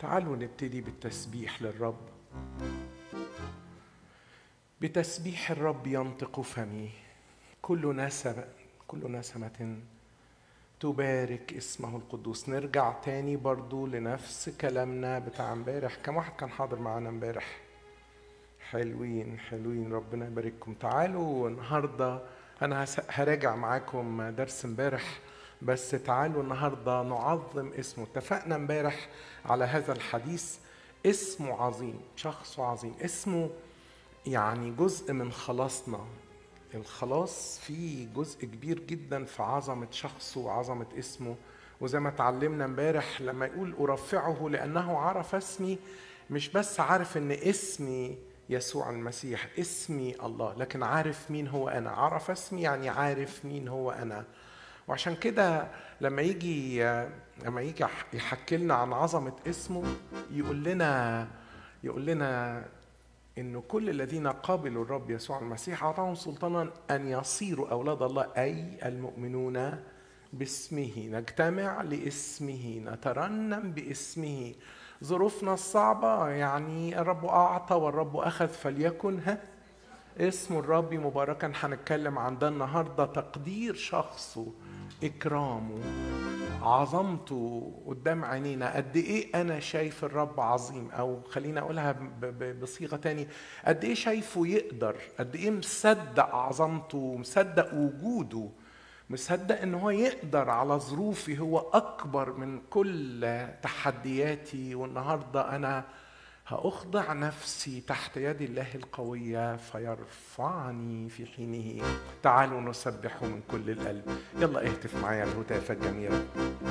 تعالوا نبتدي بالتسبيح للرب بتسبيح الرب ينطق فمي كل نسمة كل نسمة تبارك اسمه القدوس نرجع تاني برضو لنفس كلامنا بتاع امبارح كم واحد كان حاضر معانا امبارح حلوين حلوين ربنا يبارككم تعالوا النهارده انا هراجع معاكم درس امبارح بس تعالوا النهارده نعظم اسمه اتفقنا امبارح على هذا الحديث اسمه عظيم شخصه عظيم اسمه يعني جزء من خلاصنا الخلاص فيه جزء كبير جدا في عظمة شخصه وعظمة اسمه وزي ما اتعلمنا امبارح لما يقول أرفعه لأنه عرف اسمي مش بس عارف إن اسمي يسوع المسيح اسمي الله لكن عارف مين هو أنا عرف اسمي يعني عارف مين هو أنا وعشان كده لما يجي لما يجي يحكي لنا عن عظمة اسمه يقول لنا يقول لنا انه كل الذين قابلوا الرب يسوع المسيح اعطاهم سلطانا ان يصيروا اولاد الله اي المؤمنون باسمه نجتمع لاسمه نترنم باسمه ظروفنا الصعبة يعني الرب أعطى والرب أخذ فليكن ها اسم الرب مباركا هنتكلم عن ده النهاردة تقدير شخصه إكرامه عظمته قدام عينينا قد ايه انا شايف الرب عظيم او خلينا اقولها بصيغه تاني قد ايه شايفه يقدر قد ايه مصدق عظمته مصدق وجوده مصدق ان هو يقدر على ظروفي هو اكبر من كل تحدياتي والنهارده انا هأخضع نفسي تحت يد الله القوية فيرفعني في حينه تعالوا نسبحه من كل القلب يلا اهتف معايا الهتاف الجميلة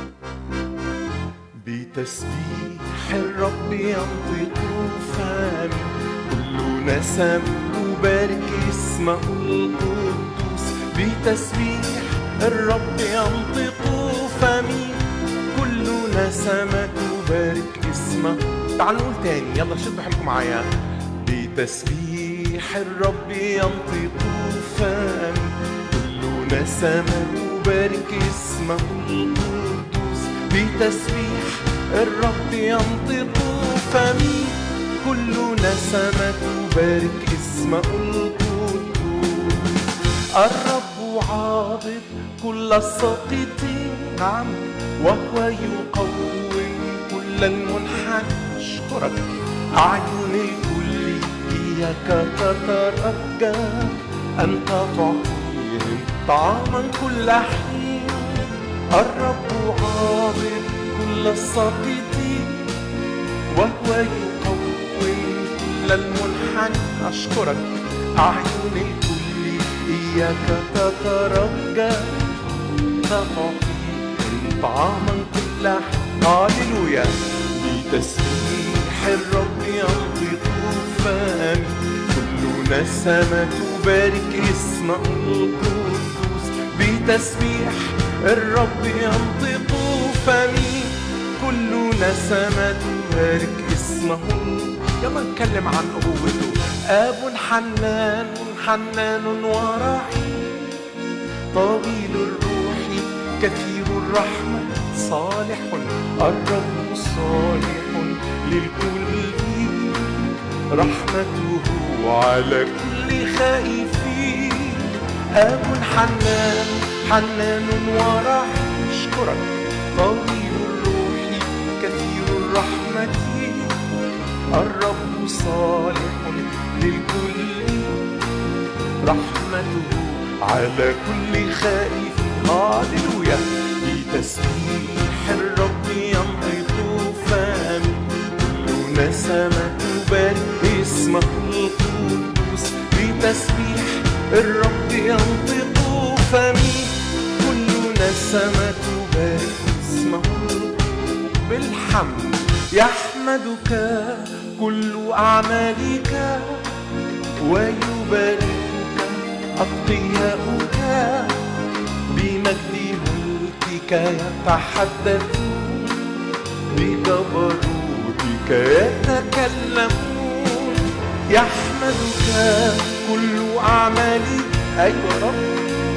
بتسبيح الرب ينطق فمي كل نسم أبارك اسمه القدوس بتسبيح الرب ينطق فمي كل نسمة تبارك اسمه تعالوا نقول تاني يلا شدوا حيلكم معايا بتسبيح الرب ينطق فمي كل نسمة تبارك اسمه القدوس بتسبيح الرب ينطق فمي كل نسمة تبارك اسمه القدوس الرب عاضد كل الساقطين نعم وهو يقوم كل المنحنى أشكرك أعين الكل إياك تترجى أنت تعطيهم طعاما كل حين الرب عاضد كل الساقطين وهو يقوم كل المنحنى أشكرك أعين الكل إياك تترجى تعطيهم طعاما كل حين هاليلويا بتسبيح الرب ينطق فمي كل نسمة تبارك اسمه القدوس بتسبيح الرب ينطق فمي كل نسمة تبارك اسمه يلا نتكلم عن أبوته أب حنان حنان ورحيم طويل الروح كثير الرحمة صالح الرب صالح للكل رحمته على كل خائفين أب حنان حنان ورحيم اشكرك طويل الروح كثير الرحمة الرب صالح للكل رحمته على كل خائف هاليلويا بتسبيح الرب ينطق فمي كل نسمة تبارك اسمه القدوس بتسبيح الرب ينطق فمي كل نسمة تبارك اسمه بالحمد يحمدك كل أعمالك ويباركك أتقياؤك بمجد ملكك يتحدثون بجبروتك يتكلمون يحمدك كل أعمالي أيوة رب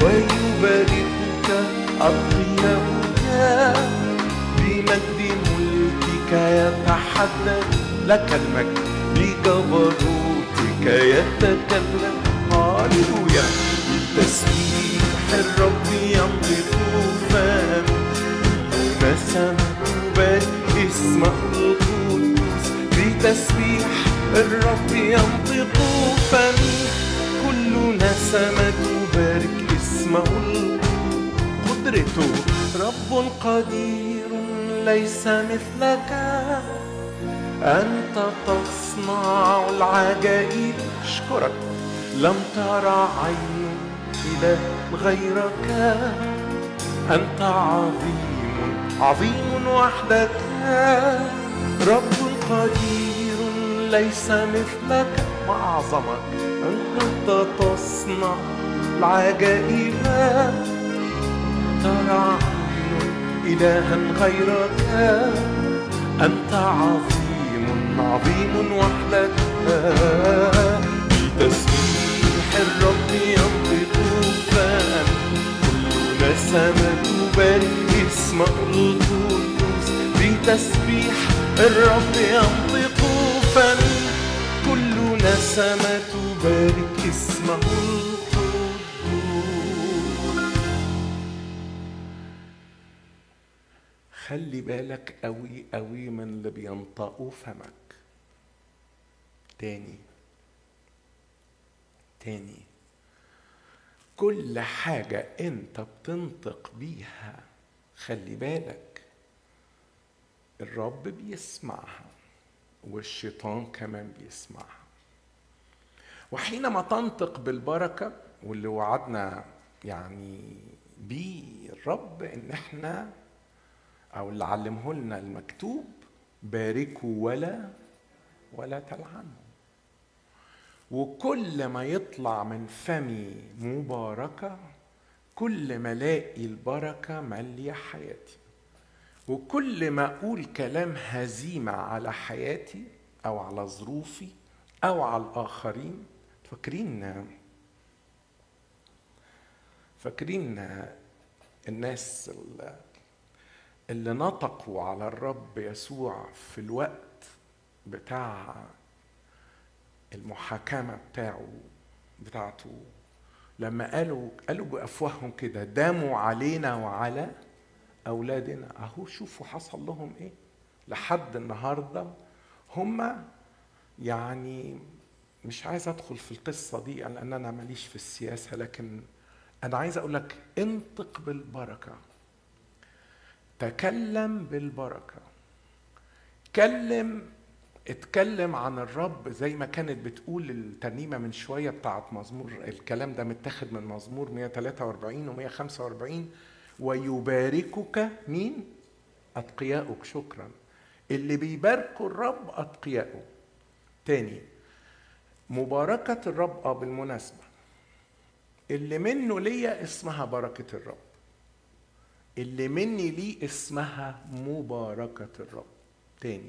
ويباركك أتقياؤك بمجد ملكك بك يتحدث لك المجد لجبروتك يتكلم هاليلويا بتسبيح الرب ينطق فم نسم تبارك اسمه القدوس بتسبيح الرب ينطق فمي كل نسمة تبارك اسمه قدرته رب قدير ليس مثلك أنت تصنع العجائب أشكرك لم ترى عين إله غيرك أنت عظيم عظيم وحدك رب قدير ليس مثلك ما أعظمك أنت تصنع العجائب ترى إلها غيرك أنت عظيم عظيم وحدك بتسبيح الرب ينطق فم كل نسمة تبارك اسم القدوس بتسبيح الرب ينطق فم كل نسمة تبارك اسمه القدوس خلي بالك قوي قوي من اللي بينطقوا فمك تاني تاني كل حاجة انت بتنطق بيها خلي بالك الرب بيسمعها والشيطان كمان بيسمعها وحينما تنطق بالبركة واللي وعدنا يعني بيه الرب ان احنا او اللي علمه لنا المكتوب باركوا ولا ولا تلعنوا وكل ما يطلع من فمي مباركة كل ما الاقي البركة مالية حياتي وكل ما اقول كلام هزيمة على حياتي او على ظروفي او على الاخرين فاكرين فاكرين الناس اللي اللي نطقوا على الرب يسوع في الوقت بتاع المحاكمة بتاعه بتاعته لما قالوا قالوا بأفواههم كده داموا علينا وعلى أولادنا أهو شوفوا حصل لهم إيه لحد النهاردة هم يعني مش عايز أدخل في القصة دي لأن أنا ماليش في السياسة لكن أنا عايز أقول لك انطق بالبركة تكلم بالبركة كلم اتكلم عن الرب زي ما كانت بتقول الترنيمة من شوية بتاعت مزمور الكلام ده متاخد من مزمور 143 و 145 ويباركك مين؟ أتقياؤك شكرا اللي بيباركوا الرب أتقياؤه تاني مباركة الرب اه بالمناسبة اللي منه ليا اسمها بركة الرب اللي مني ليه اسمها مباركة الرب تاني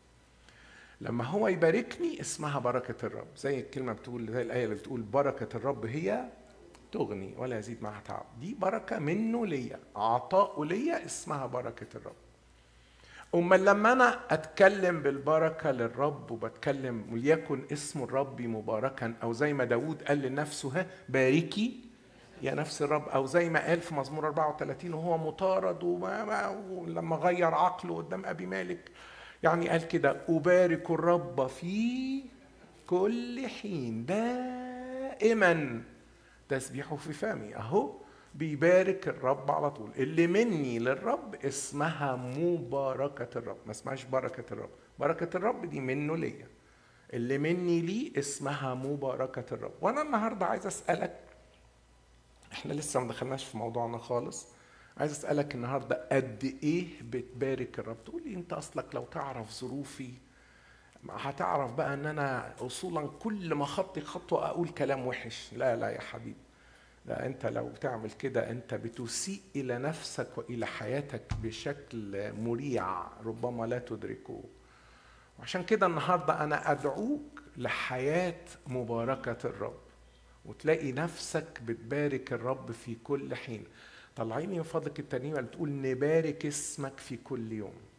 لما هو يباركني اسمها بركة الرب زي الكلمة بتقول زي الآية اللي بتقول بركة الرب هي تغني ولا يزيد معها تعب دي بركة منه ليا عطاء ليا اسمها بركة الرب أما لما أنا أتكلم بالبركة للرب وبتكلم وليكن اسم الرب مباركا أو زي ما داود قال لنفسه ها باركي يا نفس الرب او زي ما قال في مزمور 34 وهو مطارد وما ولما غير عقله قدام ابي مالك يعني قال كده ابارك الرب في كل حين دائما تسبيحه في فمي اهو بيبارك الرب على طول اللي مني للرب اسمها مباركة الرب ما اسمهاش بركة الرب بركة الرب دي منه ليا اللي مني ليه اسمها مباركة الرب وانا النهاردة عايز اسألك احنا لسه ما دخلناش في موضوعنا خالص عايز اسالك النهارده قد ايه بتبارك الرب تقول لي انت اصلك لو تعرف ظروفي هتعرف بقى ان انا اصولا كل ما خطي خطوه اقول كلام وحش لا لا يا حبيبي لا انت لو بتعمل كده انت بتسيء الى نفسك والى حياتك بشكل مريع ربما لا تدركه وعشان كده النهارده انا ادعوك لحياه مباركه الرب وتلاقي نفسك بتبارك الرب في كل حين طلعيني من فضلك الترنيمه اللي بتقول نبارك اسمك في كل يوم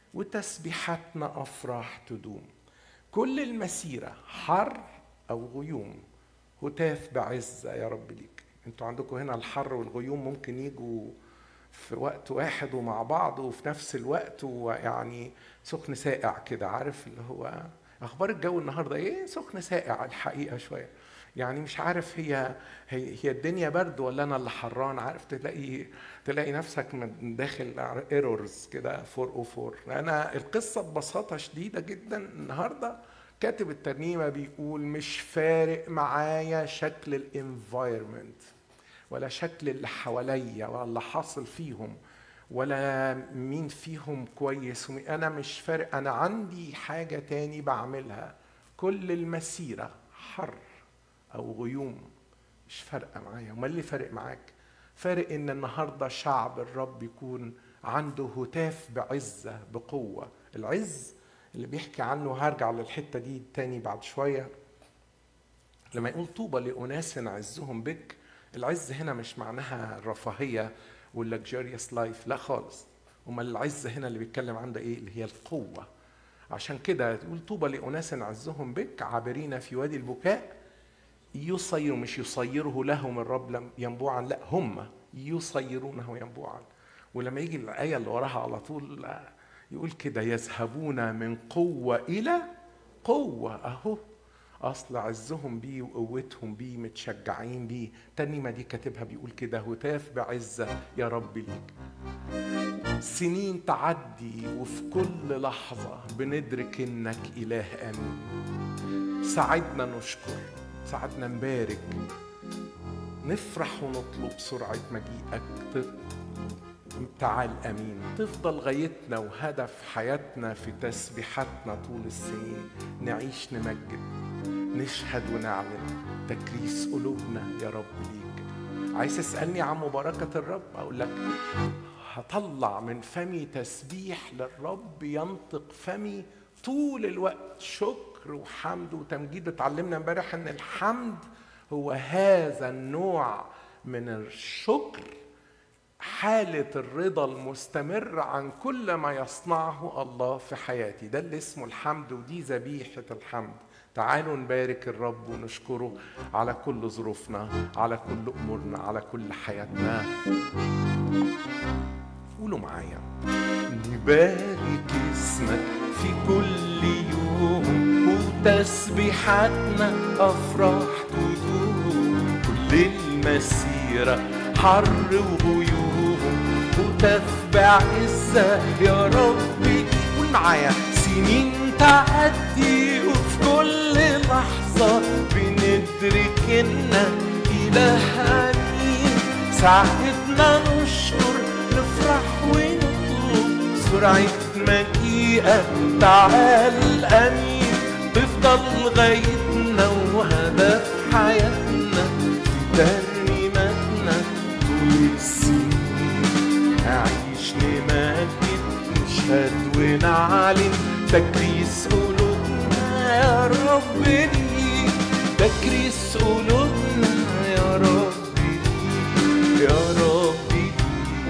وتسبيحاتنا افراح تدوم كل المسيره حر او غيوم هتاف بعزه يا رب ليك انتوا عندكم هنا الحر والغيوم ممكن يجوا في وقت واحد ومع بعض وفي نفس الوقت ويعني سخن ساقع كده عارف اللي هو اخبار الجو النهارده ايه سخن ساقع الحقيقه شويه يعني مش عارف هي هي, هي الدنيا برد ولا انا اللي حران عارف تلاقي تلاقي نفسك من داخل ايرورز كده 404 انا القصه ببساطه شديده جدا النهارده كاتب الترنيمه بيقول مش فارق معايا شكل الانفايرمنت ولا شكل اللي حواليا ولا اللي حاصل فيهم ولا مين فيهم كويس انا مش فارق انا عندي حاجه تاني بعملها كل المسيره حر او غيوم مش فارقه معايا امال اللي فارق معاك فارق ان النهارده شعب الرب يكون عنده هتاف بعزه بقوه العز اللي بيحكي عنه هرجع للحته دي تاني بعد شويه لما يقول طوبى لاناس عزهم بك العز هنا مش معناها الرفاهيه واللكجيريوس لايف لا خالص امال العز هنا اللي بيتكلم عنه ايه اللي هي القوه عشان كده تقول طوبى لاناس عزهم بك عابرين في وادي البكاء يصير مش يصيره لهم الرب ينبوعا لا هم يصيرونه ينبوعا ولما يجي الآية اللي وراها على طول يقول كده يذهبون من قوة إلى قوة أهو أصل عزهم بيه وقوتهم بيه متشجعين بيه الترنيمة دي كاتبها بيقول كده هتاف بعزة يا رب ليك سنين تعدي وفي كل لحظة بندرك إنك إله أمين ساعدنا نشكر ساعدنا نبارك نفرح ونطلب سرعة مجيئك تعال امين تفضل غايتنا وهدف حياتنا في تسبيحاتنا طول السنين نعيش نمجد نشهد ونعلن تكريس قلوبنا يا رب ليك عايز تسالني عن مباركه الرب اقول لك هطلع من فمي تسبيح للرب ينطق فمي طول الوقت شكر وحمد وتمجيد اتعلمنا امبارح ان الحمد هو هذا النوع من الشكر حالة الرضا المستمر عن كل ما يصنعه الله في حياتي ده اللي اسمه الحمد ودي ذبيحة الحمد تعالوا نبارك الرب ونشكره على كل ظروفنا على كل أمورنا على كل حياتنا قولوا معايا نبارك اسمك في كل يوم وتسبيحاتنا أفراح تدوم كل المسيرة حر وغيوم وتتبع عزة يا ربي قول معايا سنين تعدي وفي كل لحظة بندرك إنك إله أمين ساعدنا نشكر نفرح ونطلب سرعة مجيئك تعال أمين تفضل غايتنا وهدف حياتنا ترنيمتنا طول السنين نعيش نمجد نشهد ونعلن تكريس قلوبنا يا رب ليك تكريس قلوبنا يا رب ليك يا رب ليك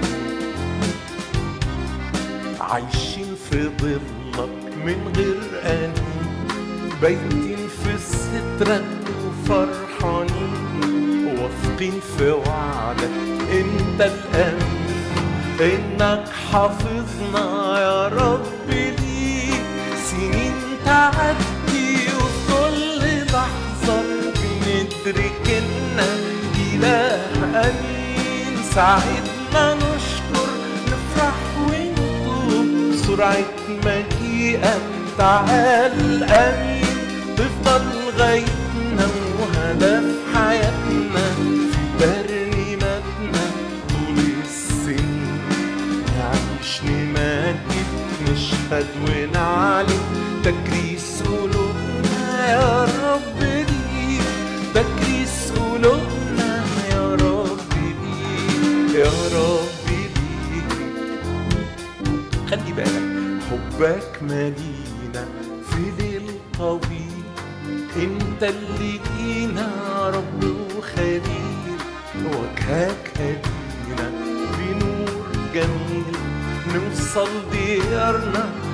عايشين في ظلك من غير أنين بايتين في سترك وفرحانين واثقين في وعدك انت الامين انك حافظنا يا رب ليك سنين تعدي وفي كل لحظة بندرك انك اله امين ساعدنا نشكر نفرح ونطلب سرعة مجيئك تعال امين تفضل غايتنا وهدف حياتنا في ترنيمتنا طول السنين نعيش نمجد نشهد ونعلن تكريس قلوبنا يا رب ليك تكريس قلوبنا يا رب ليك يا رب ليك خلي بالك حبك مالينا في ليل طويل انت اللي لينا رب وخليل وجهك هدينا بنور جميل نوصل ديارنا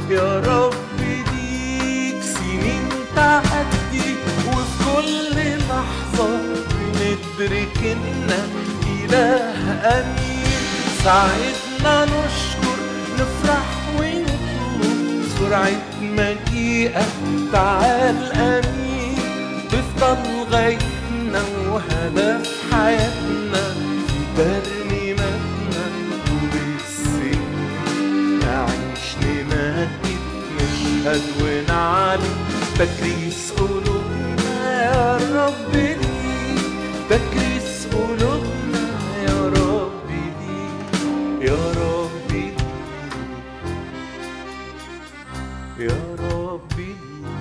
يا رب ليك سنين تعدي وفي كل لحظة ندرك إنك إله أمين ساعدنا نشكر نفرح ونطلب سرعة مجيئك تعال أمين تفضل غايتنا وهدف حياتنا في ترنيمتنا طول السنين نعيش نمجد نشهد ونعلم تكريس قلوبنا يا رب ليك تكريس قلوبنا يا رب ليك يا رب ليك يا رب ليك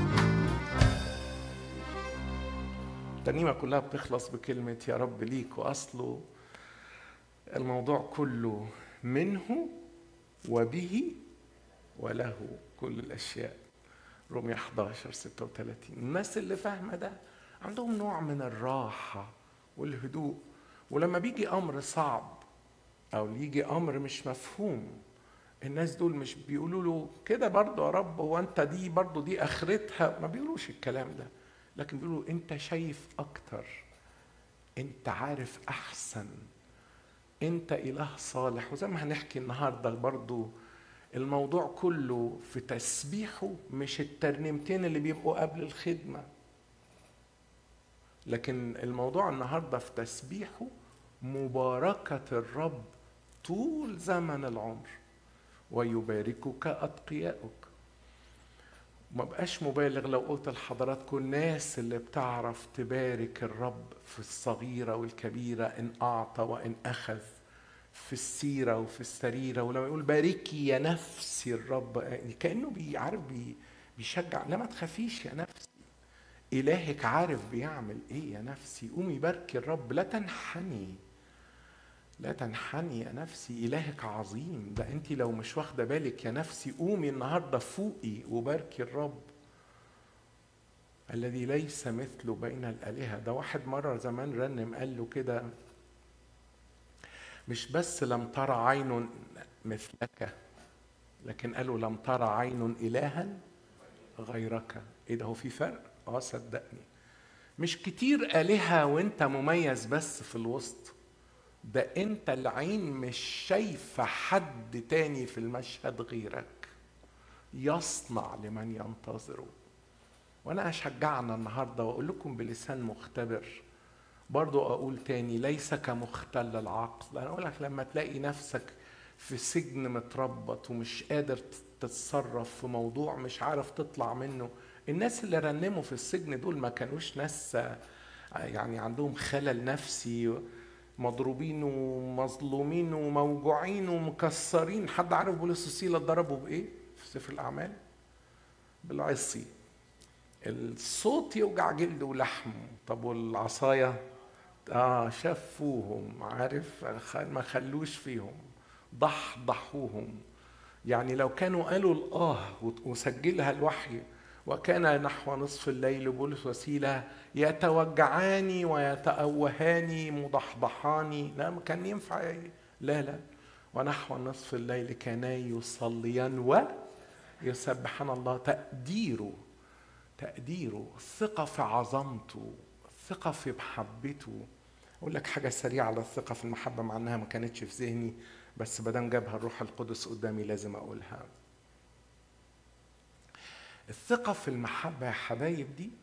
الترنيمة كلها بتخلص بكلمة يا رب ليك وأصله الموضوع كله منه وبه وله كل الأشياء رومية 11 36 الناس اللي فاهمة ده عندهم نوع من الراحة والهدوء ولما بيجي أمر صعب أو يجي أمر مش مفهوم الناس دول مش بيقولوا له كده برضه يا رب هو أنت دي برضه دي آخرتها ما بيقولوش الكلام ده لكن بيقولوا أنت شايف أكتر أنت عارف أحسن أنت إله صالح وزي ما هنحكي النهارده برضه الموضوع كله في تسبيحه مش الترنيمتين اللي بيبقوا قبل الخدمة لكن الموضوع النهارده في تسبيحه مباركة الرب طول زمن العمر ويباركك أتقياؤك ما بقاش مبالغ لو قلت لحضراتكم الناس اللي بتعرف تبارك الرب في الصغيرة والكبيرة إن أعطى وإن أخذ في السيرة وفي السريرة ولما يقول باركي يا نفسي الرب يعني كأنه بيعرف بي بيشجع لا ما تخافيش يا نفسي إلهك عارف بيعمل إيه يا نفسي قومي باركي الرب لا تنحني لا تنحني يا نفسي إلهك عظيم ده أنت لو مش واخدة بالك يا نفسي قومي النهاردة فوقي وباركي الرب الذي ليس مثله بين الآلهة ده واحد مرة زمان رنم قال له كده مش بس لم ترى عين مثلك لكن قالوا لم ترى عين إلها غيرك ايه ده هو في فرق اه صدقني مش كتير آلهة وانت مميز بس في الوسط ده انت العين مش شايفة حد تاني في المشهد غيرك يصنع لمن ينتظره وانا اشجعنا النهاردة واقول لكم بلسان مختبر برضو اقول تاني ليس كمختل العقل انا اقول لك لما تلاقي نفسك في سجن متربط ومش قادر تتصرف في موضوع مش عارف تطلع منه الناس اللي رنموا في السجن دول ما كانوش ناس يعني عندهم خلل نفسي مضروبين ومظلومين وموجوعين ومكسرين حد عارف بولس وسيلة ضربوا بايه في سفر الاعمال بالعصي الصوت يوجع جلد ولحم طب والعصايه اه شفوهم عارف ما خلوش فيهم ضحضحوهم يعني لو كانوا قالوا الآه وسجلها الوحي وكان نحو نصف الليل بولس وسيلة يتوجعان ويتأوهان مضحضحان لا كان ينفع لا لا ونحو نصف الليل كانا يصليان ويسبحان الله تقديره تقديره الثقة في عظمته الثقة في محبته أقول لك حاجة سريعة على الثقة في المحبة مع إنها ما كانتش في ذهني بس بدام جابها الروح القدس قدامي لازم أقولها الثقة في المحبة يا حبايب دي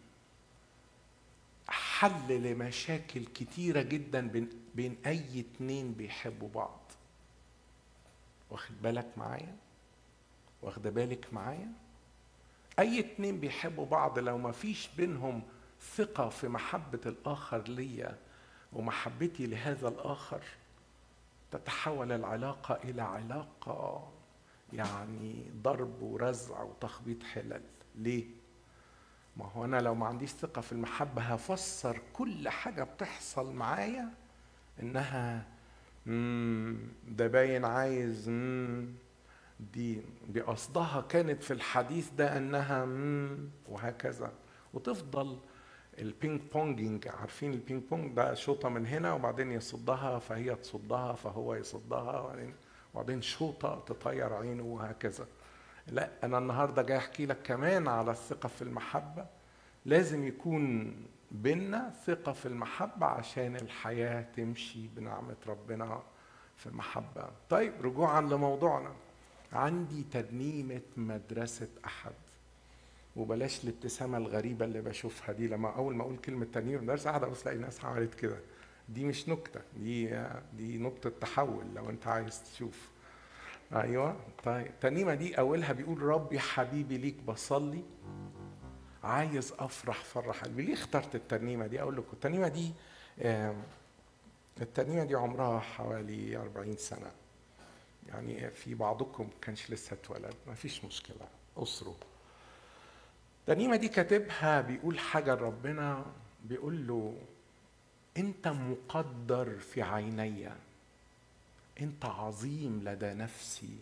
حل لمشاكل كتيرة جدا بين, بين أي اتنين بيحبوا بعض واخد بالك معايا واخدة بالك معايا أي اتنين بيحبوا بعض لو ما فيش بينهم ثقة في محبة الآخر ليا ومحبتي لهذا الآخر تتحول العلاقة إلى علاقة يعني ضرب ورزع وتخبيط حلل ليه؟ ما هو أنا لو ما عنديش ثقة في المحبة هفسر كل حاجة بتحصل معايا إنها مم ده باين عايز مم دي دي قصدها كانت في الحديث ده انها مم وهكذا وتفضل البينج بونجينج عارفين البينج بونج ده شوطه من هنا وبعدين يصدها فهي تصدها فهو يصدها وبعدين وبعدين شوطه تطير عينه وهكذا لا انا النهارده جاي احكي لك كمان على الثقه في المحبه لازم يكون بينا ثقه في المحبه عشان الحياه تمشي بنعمه ربنا في المحبه طيب رجوعا لموضوعنا عندي ترنيمه مدرسه احد وبلاش الابتسامه الغريبه اللي بشوفها دي لما اول ما اقول كلمه ترنيمه مدرسه احد ابص الاقي ناس عملت كده دي مش نكته دي دي نقطه تحول لو انت عايز تشوف ايوه طيب الترنيمه دي اولها بيقول ربي حبيبي ليك بصلي عايز افرح فرح قلبي ليه اخترت الترنيمه دي اقول لكم الترنيمه دي الترنيمه دي عمرها حوالي 40 سنه يعني في بعضكم كانش لسه اتولد ما فيش مشكله اسره الترنيمه دي كاتبها بيقول حاجه لربنا بيقول له انت مقدر في عيني انت عظيم لدى نفسي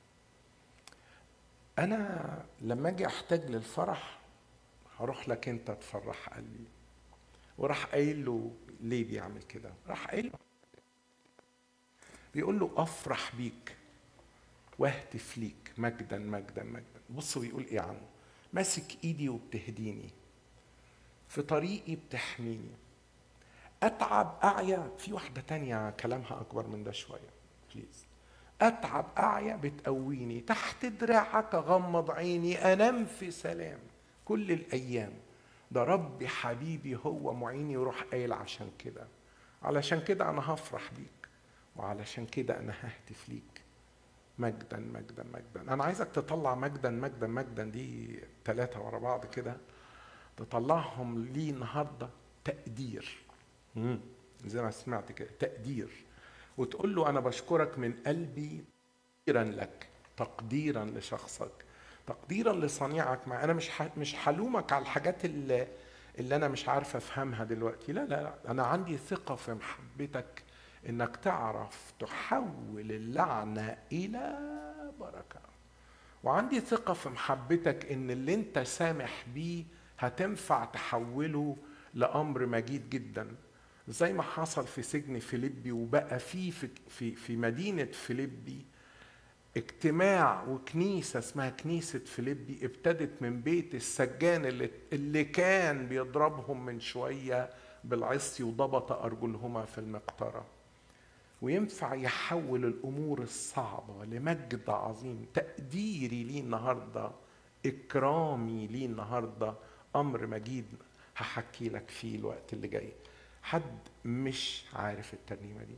انا لما اجي احتاج للفرح هروح لك انت تفرح قلبي وراح قايل له ليه بيعمل كده راح قايل له بيقول له افرح بيك واهتف ليك مجدا مجدا مجدا بصوا بيقول ايه عنه ماسك ايدي وبتهديني في طريقي بتحميني اتعب اعيا في واحده تانية كلامها اكبر من ده شويه بليز اتعب اعيا بتقويني تحت دراعك غمض عيني انام في سلام كل الايام ده ربي حبيبي هو معيني وروح قايل عشان كده علشان كده انا هفرح بيك وعلشان كده انا ههتف ليك مجدا مجدا مجدا انا عايزك تطلع مجدا مجدا مجدا دي ثلاثه ورا بعض كده تطلعهم لي النهارده تقدير مم. زي ما سمعت كده تقدير وتقول له انا بشكرك من قلبي تقديرا لك تقديرا لشخصك تقديرا لصنيعك مع انا مش مش حلومك على الحاجات اللي اللي انا مش عارف افهمها دلوقتي لا لا لا انا عندي ثقه في محبتك انك تعرف تحول اللعنه الى بركه وعندي ثقه في محبتك ان اللي انت سامح بيه هتنفع تحوله لامر مجيد جدا زي ما حصل في سجن فيليبي وبقى في في في مدينه فيليبي اجتماع وكنيسة اسمها كنيسة فيليبي ابتدت من بيت السجان اللي, اللي كان بيضربهم من شوية بالعصي وضبط أرجلهما في المقطرة وينفع يحول الأمور الصعبة لمجد عظيم تقديري ليه النهاردة إكرامي ليه النهاردة أمر مجيد هحكي لك فيه الوقت اللي جاي حد مش عارف الترنيمة دي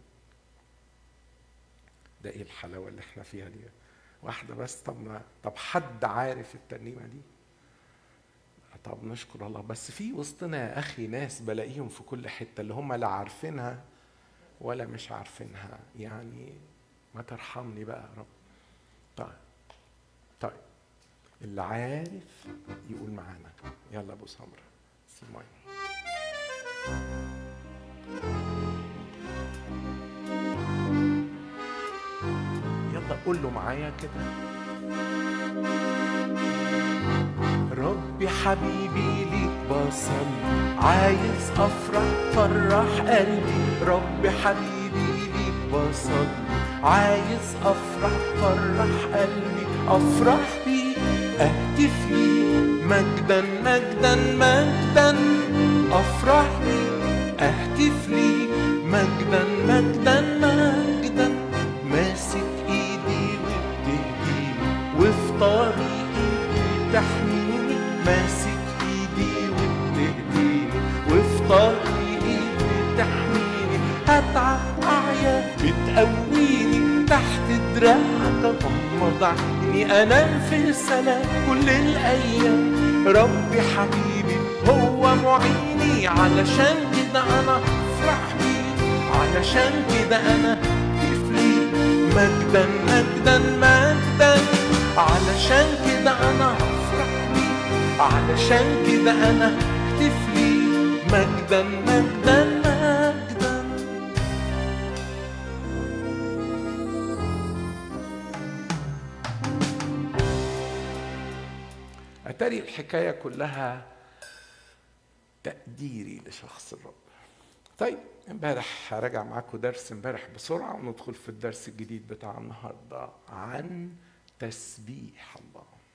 ده ايه الحلاوه اللي احنا فيها دي واحده بس طب ما طب حد عارف الترنيمه دي طب نشكر الله بس في وسطنا يا اخي ناس بلاقيهم في كل حته اللي هم لا عارفينها ولا مش عارفينها يعني ما ترحمني بقى يا رب طيب طيب اللي عارف يقول معانا يلا ابو سمره سيماي يلا قول له معايا كده ربي حبيبي ليك بصل عايز افرح فرح قلبي ربي حبيبي ليك بصل عايز افرح فرح قلبي افرح بيك اهتف ليك مجدا مجدا مجدا افرح بيك اهتف ليك مجدا مجدا مجدا ماسك ايدي وبتهديني وفي طريقي بتحميني ماسك ايدي وبتهديني وفي طريقي بتحميني هتعب اعيا بتقويني تحت دراعك غمض عيني انام في سلام كل الايام ربي حبيبي هو معيني علشان كده انا افرح بيه علشان كده انا مجدا مجدا مجدا علشان كده انا هفرح بيه علشان كده انا اهتف ليه مجدا مجدا مجدا اتاري الحكايه كلها تقديري لشخص الرب طيب امبارح هراجع معاكم درس امبارح بسرعه وندخل في الدرس الجديد بتاع النهارده عن تسبيح الله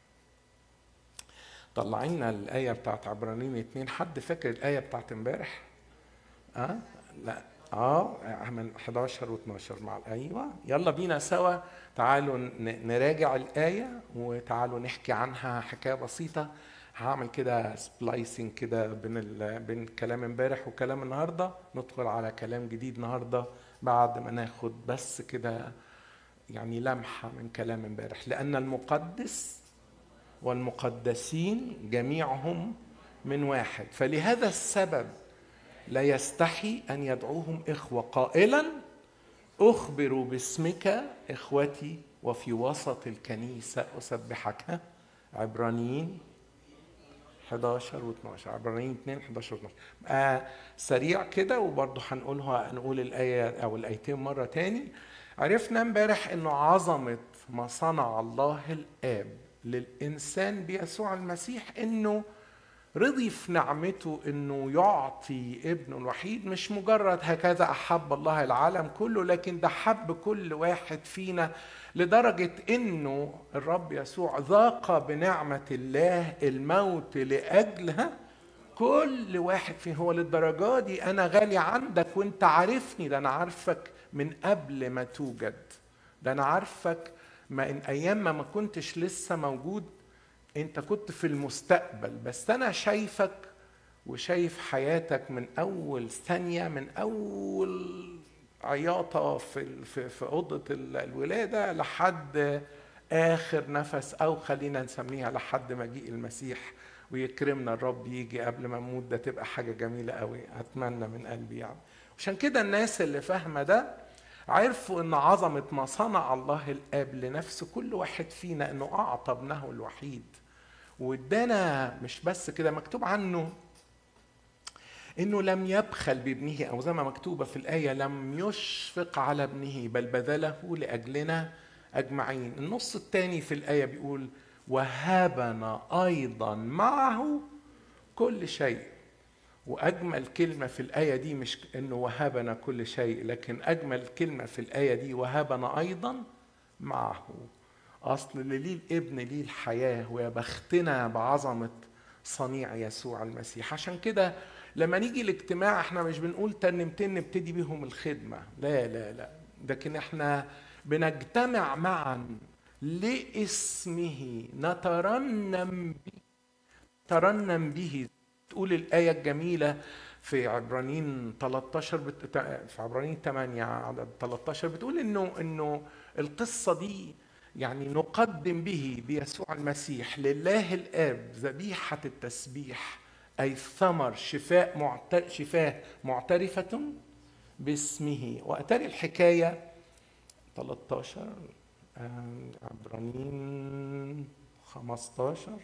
طلع لنا الآية بتاعت عبرانيين اتنين حد فاكر الآية بتاعت امبارح؟ أه؟ لا اه من 11 و12 مع ايوه يلا بينا سوا تعالوا نراجع الايه وتعالوا نحكي عنها حكايه بسيطه هعمل كده سبلايسنج كده بين بين كلام امبارح وكلام النهارده ندخل على كلام جديد النهارده بعد ما ناخد بس كده يعني لمحه من كلام امبارح لان المقدس والمقدسين جميعهم من واحد فلهذا السبب لا يستحي ان يدعوهم اخوه قائلا اخبر باسمك اخوتي وفي وسط الكنيسه اسبحك عبرانيين 11 و12 عبرانيين 2 11 و12 آه سريع كده وبرضه هنقولها هنقول الايه او الايتين مره تاني عرفنا امبارح انه عظمه ما صنع الله الاب للانسان بيسوع المسيح انه رضي في نعمته انه يعطي ابنه الوحيد مش مجرد هكذا احب الله العالم كله لكن ده حب كل واحد فينا لدرجه انه الرب يسوع ذاق بنعمه الله الموت لاجلها كل واحد فيه هو للدرجه دي انا غالي عندك وانت عارفني ده انا عارفك من قبل ما توجد ده انا عارفك ما ان ايام ما ما كنتش لسه موجود انت كنت في المستقبل بس انا شايفك وشايف حياتك من اول ثانيه من اول عياطه في في في اوضه الولاده لحد اخر نفس او خلينا نسميها لحد مجيء المسيح ويكرمنا الرب يجي قبل ما نموت ده تبقى حاجه جميله قوي اتمنى من قلبي يعني عشان كده الناس اللي فاهمه ده عرفوا ان عظمه ما صنع الله الاب لنفس كل واحد فينا انه اعطى ابنه الوحيد وادانا مش بس كده مكتوب عنه انه لم يبخل بابنه او زي ما مكتوبه في الايه لم يشفق على ابنه بل بذله لاجلنا اجمعين النص الثاني في الايه بيقول وهبنا ايضا معه كل شيء واجمل كلمه في الايه دي مش انه وهبنا كل شيء لكن اجمل كلمه في الايه دي وهبنا ايضا معه اصل اللي ليه الابن ليه الحياه ويا بختنا بعظمه صنيع يسوع المسيح عشان كده لما نيجي الاجتماع احنا مش بنقول ترنيمتين نبتدي بيهم الخدمه لا لا لا لكن احنا بنجتمع معا لاسمه نترنم به ترنم به تقول الآية الجميلة في عبرانيين 13 بت... في عبرانيين 8 عدد 13 بتقول انه انه القصة دي يعني نقدم به بيسوع المسيح لله الآب ذبيحة التسبيح أي ثمر شفاء معت... شفاه معترفة باسمه وأتاري الحكاية 13 عبرانيين 15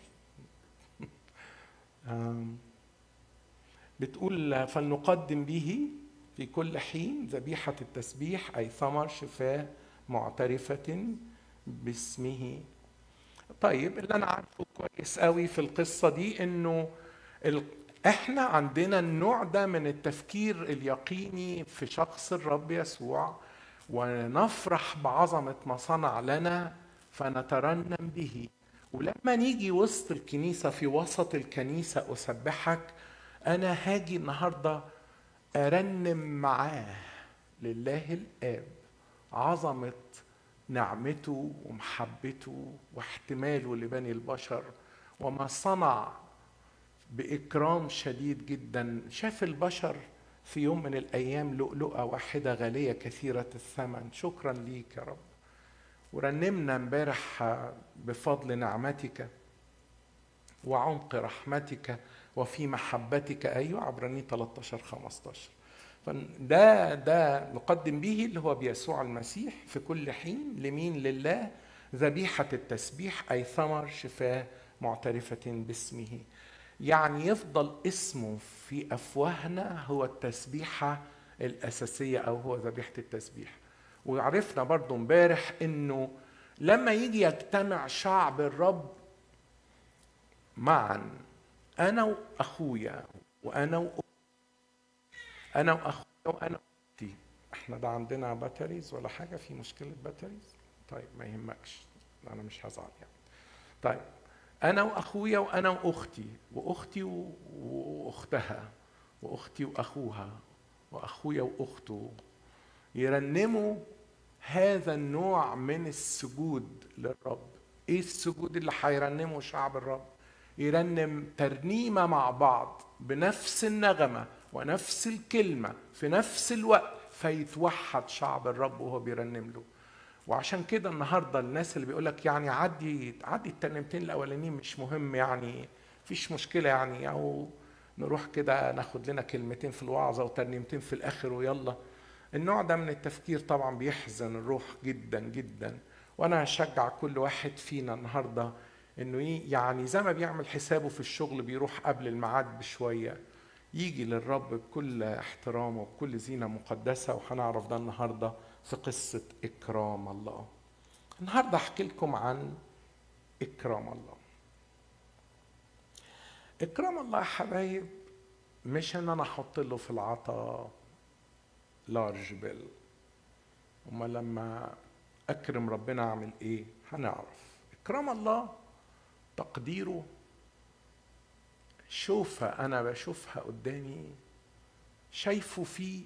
بتقول فلنقدم به في كل حين ذبيحة التسبيح أي ثمر شفاه معترفة باسمه طيب اللي أنا عارفه كويس قوي في القصة دي إنه ال... احنا عندنا النوع ده من التفكير اليقيني في شخص الرب يسوع ونفرح بعظمة ما صنع لنا فنترنم به ولما نيجي وسط الكنيسة في وسط الكنيسة أسبحك أنا هاجي النهاردة أرنم معاه لله الآب عظمة نعمته ومحبته واحتماله لبني البشر وما صنع بإكرام شديد جدا شاف البشر في يوم من الأيام لؤلؤة واحدة غالية كثيرة الثمن شكرا ليك يا رب ورنمنا امبارح بفضل نعمتك وعمق رحمتك وفي محبتك ايوه عبرانيين 13 15 فده ده نقدم به اللي هو بيسوع المسيح في كل حين لمين لله ذبيحة التسبيح أي ثمر شفاه معترفة باسمه يعني يفضل اسمه في أفواهنا هو التسبيحة الأساسية أو هو ذبيحة التسبيح وعرفنا برضو امبارح انه لما يجي يجتمع شعب الرب معا انا واخويا وانا و... انا واخويا وانا اختي احنا ده عندنا باتريز ولا حاجه في مشكله باتريز طيب ما يهمكش انا مش هزعل يعني طيب انا واخويا وانا واختي واختي واختها واختي واخوها واخويا واخته يرنموا هذا النوع من السجود للرب ايه السجود اللي هيرنمه شعب الرب يرنم ترنيمه مع بعض بنفس النغمه ونفس الكلمه في نفس الوقت فيتوحد شعب الرب وهو بيرنم له وعشان كده النهارده الناس اللي بيقول لك يعني عدي عدي الترنيمتين الاولانيين مش مهم يعني مفيش مشكله يعني او نروح كده ناخد لنا كلمتين في الوعظه وترنيمتين في الاخر ويلا النوع ده من التفكير طبعا بيحزن الروح جدا جدا وانا هشجع كل واحد فينا النهارده انه ايه يعني زي ما بيعمل حسابه في الشغل بيروح قبل الميعاد بشويه يجي للرب بكل احترام وبكل زينه مقدسه وهنعرف ده النهارده في قصه اكرام الله. النهارده احكي لكم عن اكرام الله. اكرام الله يا حبايب مش ان انا احط له في العطا لارج بيل اما لما اكرم ربنا اعمل ايه هنعرف اكرام الله تقديره شوفة أنا بشوفها قدامي شايفه فيه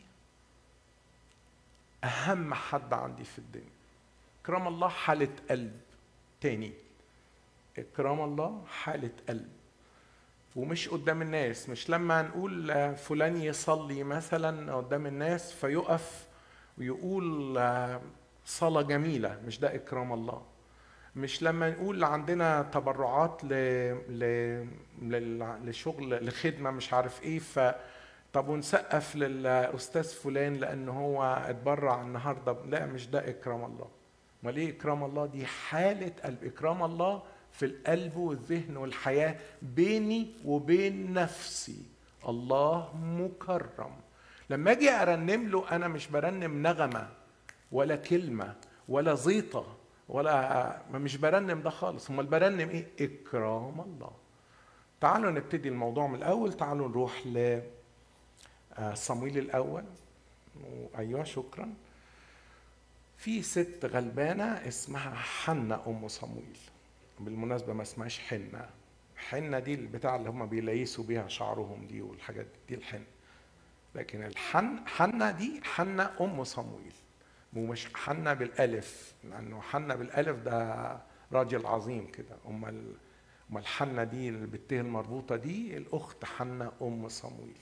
أهم حد عندي في الدنيا إكرام الله حالة قلب تاني إكرام الله حالة قلب ومش قدام الناس مش لما نقول فلان يصلي مثلا قدام الناس فيقف ويقول صلاة جميلة مش ده إكرام الله مش لما نقول عندنا تبرعات ل... ل... لشغل لخدمه مش عارف ايه ف طب ونسقف للاستاذ فلان لان هو اتبرع النهارده لا مش ده اكرام الله امال ايه اكرام الله دي حاله قلب اكرام الله في القلب والذهن والحياه بيني وبين نفسي الله مكرم لما اجي ارنم له انا مش برنم نغمه ولا كلمه ولا زيطه ولا مش برنم ده خالص امال برنم ايه اكرام الله تعالوا نبتدي الموضوع من الاول تعالوا نروح ل صمويل الاول ايوه شكرا في ست غلبانه اسمها حنة ام صمويل بالمناسبه ما اسمهاش حنة حنة دي البتاع اللي هم بيليسوا بيها شعرهم دي والحاجات دي, دي الحنة لكن الحن حنة دي حنة ام صمويل ومش حنا بالالف لانه حنا بالالف ده راجل عظيم كده امال امال حنا دي البت المربوطه دي الاخت حنا ام صمويل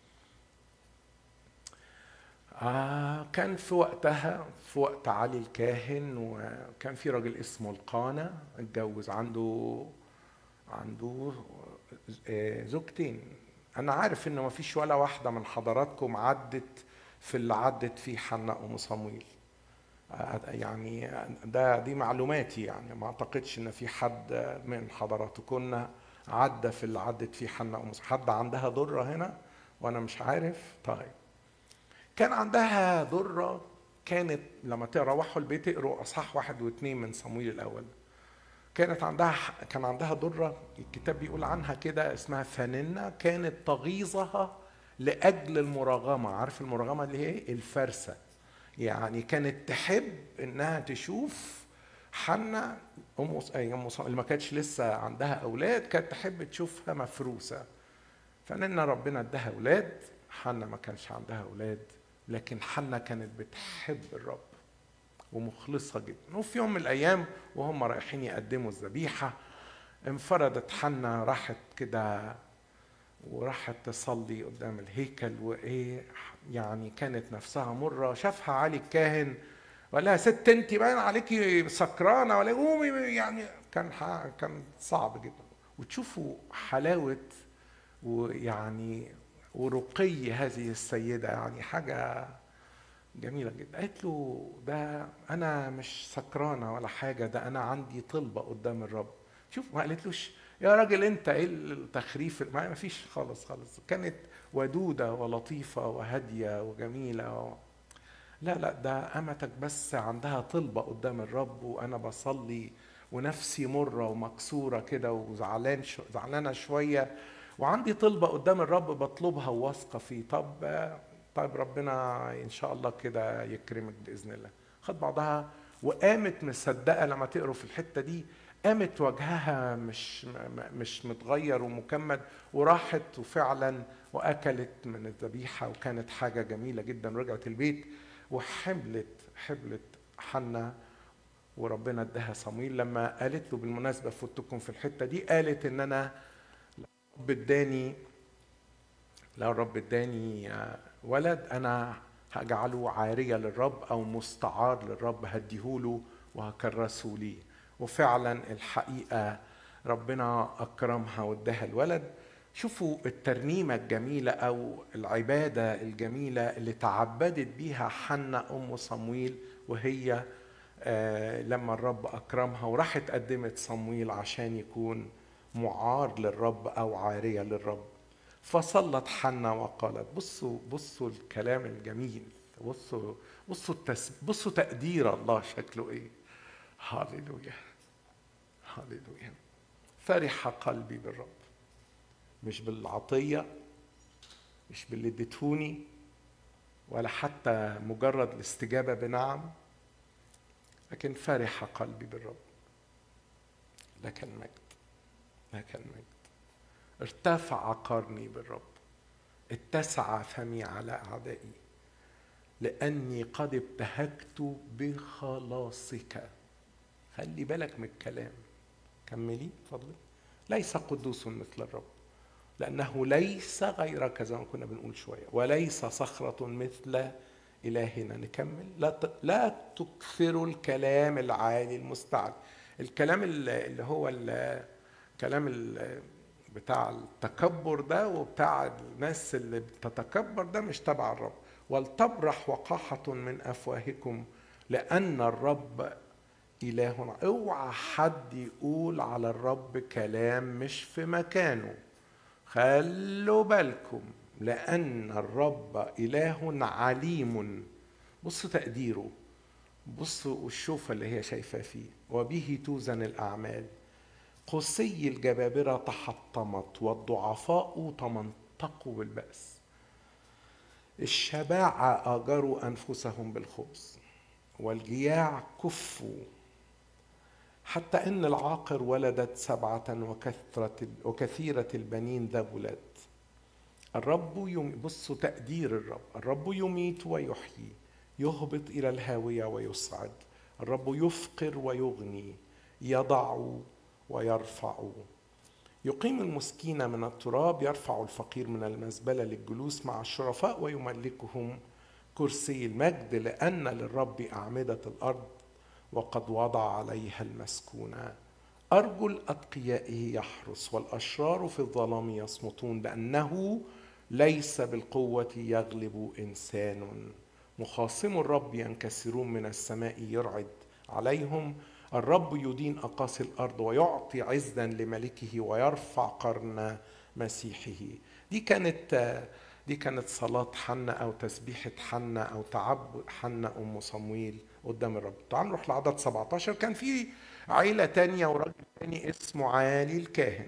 آه كان في وقتها في وقت علي الكاهن وكان في راجل اسمه القانا اتجوز عنده عنده زوجتين انا عارف ان ما فيش ولا واحده من حضراتكم عدت في اللي عدت فيه حنا ام صمويل يعني ده دي معلوماتي يعني ما اعتقدش ان في حد من حضراتكم عدى في اللي عدت فيه حنا ام حد عندها ضره هنا وانا مش عارف طيب كان عندها ضره كانت لما تروحوا البيت اقروا اصحاح واحد واثنين من صمويل الاول كانت عندها كان عندها ضره الكتاب بيقول عنها كده اسمها فننة كانت تغيظها لاجل المراغمه عارف المراغمه اللي هي الفرسه يعني كانت تحب انها تشوف حنا ام اي ام اللي ما كانتش لسه عندها اولاد كانت تحب تشوفها مفروسه فان ربنا اداها اولاد حنا ما كانش عندها اولاد لكن حنا كانت بتحب الرب ومخلصه جدا وفي يوم من الايام وهم رايحين يقدموا الذبيحه انفردت حنا راحت كده وراحت تصلي قدام الهيكل وايه يعني كانت نفسها مره شافها علي الكاهن وقال لها ست انت باين عليكي سكرانه ولا قومي يعني كان كان صعب جدا وتشوفوا حلاوه ويعني ورقي هذه السيده يعني حاجه جميلة جدا قالت له ده أنا مش سكرانة ولا حاجة ده أنا عندي طلبة قدام الرب شوف ما قالتلوش يا راجل أنت إيه التخريف ما فيش خالص خالص كانت ودودة ولطيفة وهادية وجميلة و... لا لا ده أمتك بس عندها طلبة قدام الرب وأنا بصلي ونفسي مرة ومكسورة كده وزعلان شو... زعلانة شوية وعندي طلبة قدام الرب بطلبها وواثقة فيه طب طيب ربنا ان شاء الله كده يكرمك باذن الله خد بعضها وقامت مصدقه لما تقروا في الحته دي قامت وجهها مش مش متغير ومكمد وراحت وفعلا واكلت من الذبيحه وكانت حاجه جميله جدا رجعت البيت وحملت حملت حنا وربنا اداها صمويل لما قالت له بالمناسبه فوتكم في الحته دي قالت ان انا الرب اداني لو الرب اداني ولد انا هجعله عاريه للرب او مستعار للرب هديهوله وهكرسه لي وفعلا الحقيقه ربنا اكرمها واداها الولد شوفوا الترنيمه الجميله او العباده الجميله اللي تعبدت بيها حنا ام صمويل وهي آه لما الرب اكرمها وراحت قدمت صمويل عشان يكون معار للرب او عاريه للرب فصلت حنا وقالت بصوا بصوا الكلام الجميل بصوا بصوا التس... بصوا تقدير الله شكله ايه هاليلويا هاليلويا فرح قلبي بالرب مش بالعطيه مش باللي اديتهوني ولا حتى مجرد الاستجابه بنعم لكن فرح قلبي بالرب لك المجد لك المجد ارتفع قرني بالرب اتسع فمي على اعدائي لاني قد ابتهجت بخلاصك خلي بالك من الكلام كملي فضلك ليس قدوس مثل الرب لانه ليس غيرك زي ما كنا بنقول شويه وليس صخره مثل الهنا نكمل لا لا تكثروا الكلام العالي المستعد الكلام اللي هو الكلام بتاع التكبر ده وبتاع الناس اللي بتتكبر ده مش تبع الرب ولتبرح وقاحة من أفواهكم لأن الرب إله اوعى حد يقول على الرب كلام مش في مكانه خلوا بالكم لأن الرب إله عليم بصوا تقديره بصوا الشوفة اللي هي شايفاه فيه وبه توزن الأعمال قصي الجبابرة تحطمت والضعفاء تمنطقوا بالبأس الشباعة آجروا أنفسهم بالخبز والجياع كفوا حتى إن العاقر ولدت سبعة وكثرة وكثيرة البنين ذبلت الرب يم... بصوا تقدير الرب الرب يميت ويحيي يهبط إلى الهاوية ويصعد الرب يفقر ويغني يضع ويرفع يقيم المسكين من التراب يرفع الفقير من المزبلة للجلوس مع الشرفاء ويملكهم كرسي المجد لأن للرب أعمدة الأرض وقد وضع عليها المسكونة أرجل أتقيائه يحرس والأشرار في الظلام يصمتون لأنه ليس بالقوة يغلب إنسان مخاصم الرب ينكسرون من السماء يرعد عليهم الرب يدين أقاصي الأرض ويعطي عزا لملكه ويرفع قرن مسيحه دي كانت دي كانت صلاة حنة أو تسبيحة حنة أو تعبد حنة أم صمويل قدام الرب تعال نروح لعدد 17 كان في عيلة تانية وراجل تاني اسمه عالي الكاهن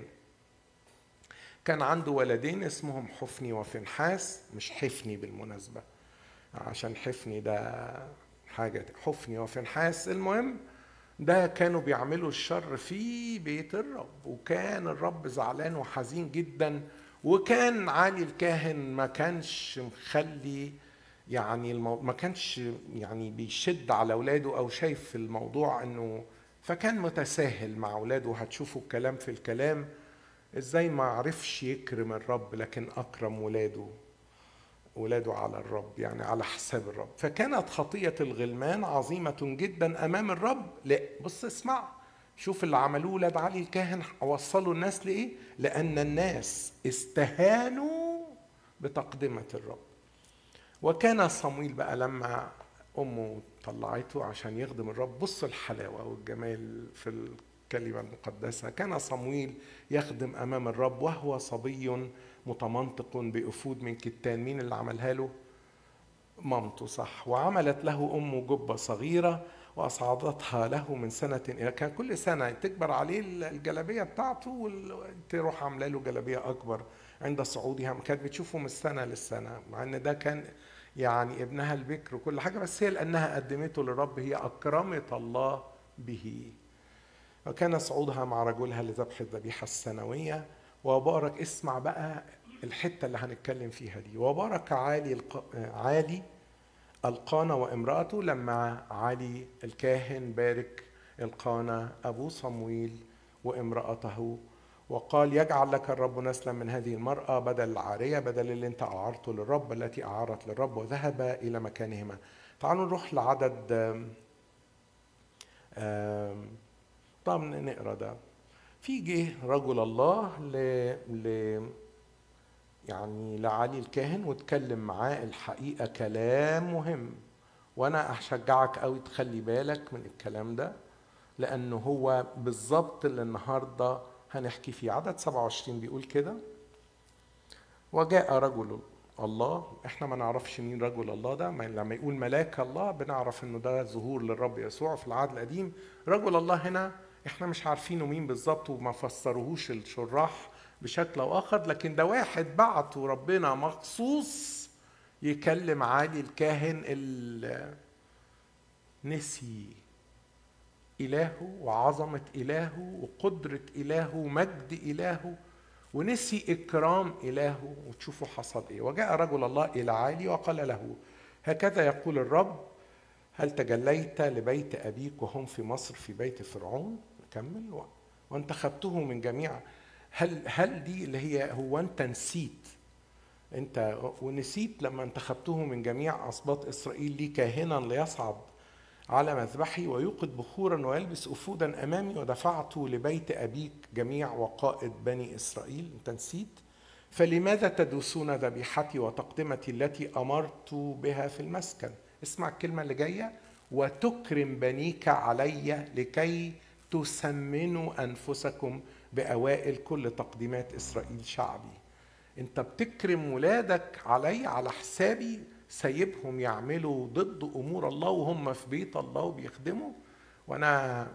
كان عنده ولدين اسمهم حفني وفنحاس مش حفني بالمناسبة عشان حفني ده حاجة حفني وفنحاس المهم ده كانوا بيعملوا الشر في بيت الرب وكان الرب زعلان وحزين جدا وكان علي الكاهن ما كانش مخلي يعني المو... ما كانش يعني بيشد على اولاده او شايف في الموضوع انه فكان متساهل مع اولاده وهتشوفوا الكلام في الكلام ازاي ما عرفش يكرم الرب لكن اكرم ولاده ولاده على الرب يعني على حساب الرب فكانت خطية الغلمان عظيمة جدا أمام الرب لا بص اسمع شوف اللي عملوه ولاد علي الكاهن وصلوا الناس لإيه لأن الناس استهانوا بتقدمة الرب وكان صمويل بقى لما أمه طلعته عشان يخدم الرب بص الحلاوة والجمال في الكلمة المقدسة كان صمويل يخدم أمام الرب وهو صبي متمنطق بأفود من كتان مين اللي عملها له مامته صح وعملت له أمه جبة صغيرة وأصعدتها له من سنة إلى كان كل سنة تكبر عليه الجلابية بتاعته وتروح عاملة له جلابية أكبر عند صعودها كانت بتشوفه من السنة للسنة مع إن ده كان يعني ابنها البكر وكل حاجة بس هي لأنها قدمته للرب هي أكرمت الله به وكان صعودها مع رجلها لذبح الذبيحة السنوية وبارك اسمع بقى الحتة اللي هنتكلم فيها دي وبارك عالي الق... عالي القانا وامرأته لما علي الكاهن بارك القانا أبو صمويل وامرأته وقال يجعل لك الرب نسلا من هذه المرأة بدل العارية بدل اللي انت أعرته للرب التي أعارت للرب وذهب إلى مكانهما تعالوا نروح لعدد طبعا نقرا ده في جه رجل الله ل... ل... يعني لعلي الكاهن واتكلم معاه الحقيقة كلام مهم وأنا أشجعك أوي تخلي بالك من الكلام ده لأنه هو بالظبط اللي النهاردة هنحكي فيه عدد 27 بيقول كده وجاء رجل الله احنا ما نعرفش مين رجل الله ده لما يقول ملاك الله بنعرف انه ده ظهور للرب يسوع في العهد القديم رجل الله هنا احنا مش عارفينه مين بالظبط وما فسروهوش الشراح بشكل او اخر لكن ده واحد بعته ربنا مخصوص يكلم عالي الكاهن اللي نسي إلهه وعظمة إلهه وقدرة إلهه ومجد إلهه ونسي إكرام إلهه وتشوفوا حصل إيه وجاء رجل الله إلى عالي وقال له هكذا يقول الرب هل تجليت لبيت أبيك وهم في مصر في بيت فرعون نكمل وانتخبته من جميع هل هل دي اللي هي هو انت نسيت انت ونسيت لما انتخبته من جميع اسباط اسرائيل لي كاهنا ليصعد على مذبحي ويوقد بخورا ويلبس افودا امامي ودفعت لبيت ابيك جميع وقائد بني اسرائيل انت نسيت فلماذا تدوسون ذبيحتي وتقدمتي التي امرت بها في المسكن اسمع الكلمه اللي جايه وتكرم بنيك علي لكي تسمنوا انفسكم باوائل كل تقديمات اسرائيل شعبي انت بتكرم ولادك علي على حسابي سايبهم يعملوا ضد امور الله وهم في بيت الله وبيخدموا وانا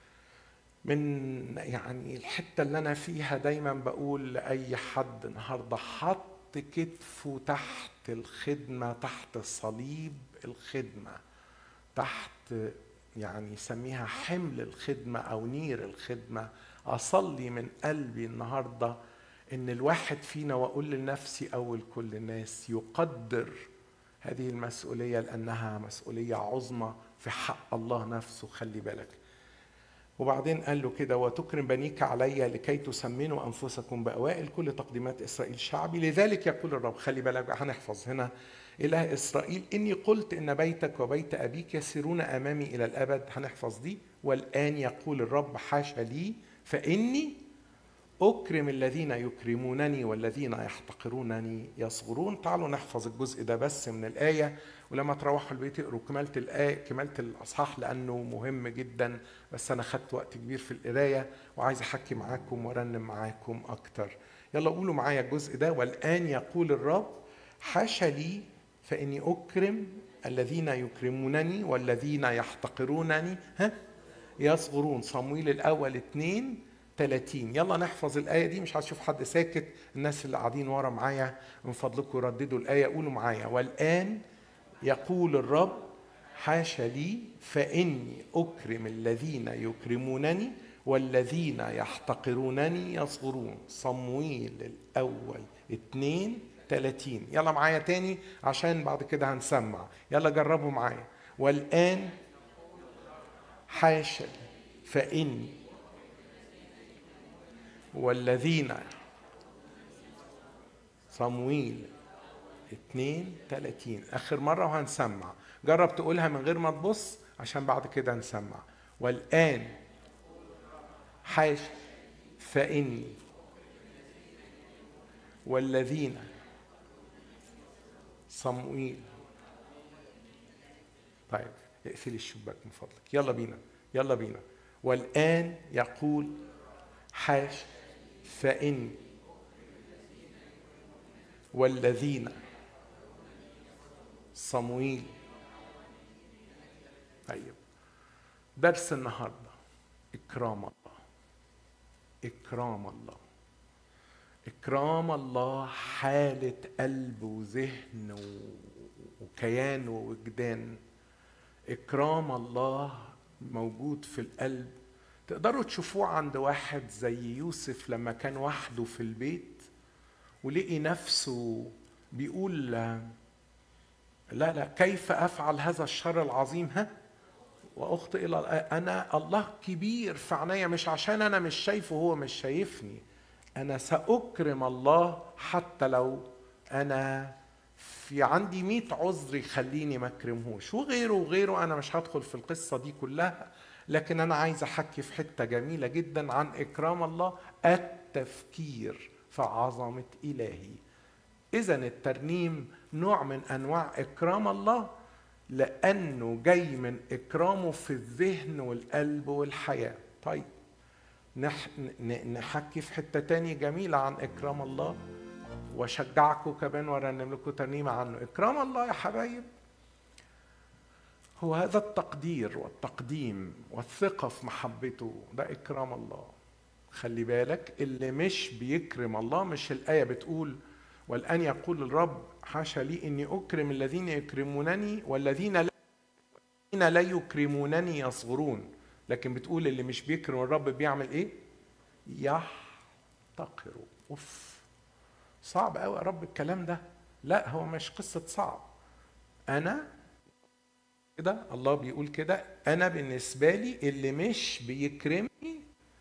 من يعني الحته اللي انا فيها دايما بقول لاي حد النهارده حط كتفه تحت الخدمه تحت صليب الخدمه تحت يعني يسميها حمل الخدمه او نير الخدمه اصلي من قلبي النهارده ان الواحد فينا واقول لنفسي او لكل الناس يقدر هذه المسؤوليه لانها مسؤوليه عظمى في حق الله نفسه خلي بالك وبعدين قال له كده وتكرم بنيك علي لكي تسمنوا انفسكم باوائل كل تقديمات اسرائيل شعبي لذلك يقول الرب خلي بالك هنحفظ هنا اله اسرائيل اني قلت ان بيتك وبيت ابيك يسيرون امامي الى الابد هنحفظ دي والان يقول الرب حاشا لي فاني أكرم الذين يكرمونني والذين يحتقرونني يصغرون تعالوا نحفظ الجزء ده بس من الآية ولما تروحوا البيت اقروا كمالة الآية كمالة الأصحاح لأنه مهم جدا بس أنا خدت وقت كبير في القراية وعايز أحكي معاكم وأرنم معاكم أكتر يلا قولوا معايا الجزء ده والآن يقول الرب حاشا لي فإني أكرم الذين يكرمونني والذين يحتقرونني ها يصغرون صمويل الأول اثنين 30 يلا نحفظ الآية دي مش هشوف حد ساكت الناس اللي قاعدين ورا معايا من فضلكم رددوا الآية قولوا معايا والآن يقول الرب حاشا لي فإني أكرم الذين يكرمونني والذين يحتقرونني يصغرون صمويل الأول اتنين تلاتين يلا معايا تاني عشان بعد كده هنسمع يلا جربوا معايا والآن حاشا فإني والذين صمويل اتنين تلاتين آخر مرة وهنسمع جرب تقولها من غير ما تبص عشان بعد كده نسمع والآن حاش فإني والذين صمويل طيب اقفلي الشباك من فضلك يلا بينا يلا بينا والآن يقول حاش فإن والذين صمويل طيب درس النهارده إكرام الله إكرام الله إكرام الله حالة قلب وذهن وكيان ووجدان إكرام الله موجود في القلب تقدروا تشوفوه عند واحد زي يوسف لما كان وحده في البيت ولقي نفسه بيقول لا لا كيف افعل هذا الشر العظيم ها واخطئ الى انا الله كبير في عينيا مش عشان انا مش شايفه هو مش شايفني انا ساكرم الله حتى لو انا في عندي مئة عذر يخليني ما اكرمهوش وغيره وغيره انا مش هدخل في القصه دي كلها لكن انا عايز احكي في حته جميله جدا عن اكرام الله التفكير في عظمه الهي اذا الترنيم نوع من انواع اكرام الله لانه جاي من اكرامه في الذهن والقلب والحياه طيب نح... نحكي في حته تانية جميله عن اكرام الله واشجعكم كمان وارنم لكم ترنيمه عنه اكرام الله يا حبايب هو هذا التقدير والتقديم والثقه في محبته ده اكرام الله خلي بالك اللي مش بيكرم الله مش الايه بتقول والان يقول الرب حاشا لي اني اكرم الذين يكرمونني والذين لا الذين لا يكرمونني يصغرون لكن بتقول اللي مش بيكرم الرب بيعمل ايه يحتقر اوف صعب قوي يا رب الكلام ده لا هو مش قصه صعب انا كده الله بيقول كده انا بالنسبه لي اللي مش بيكرمني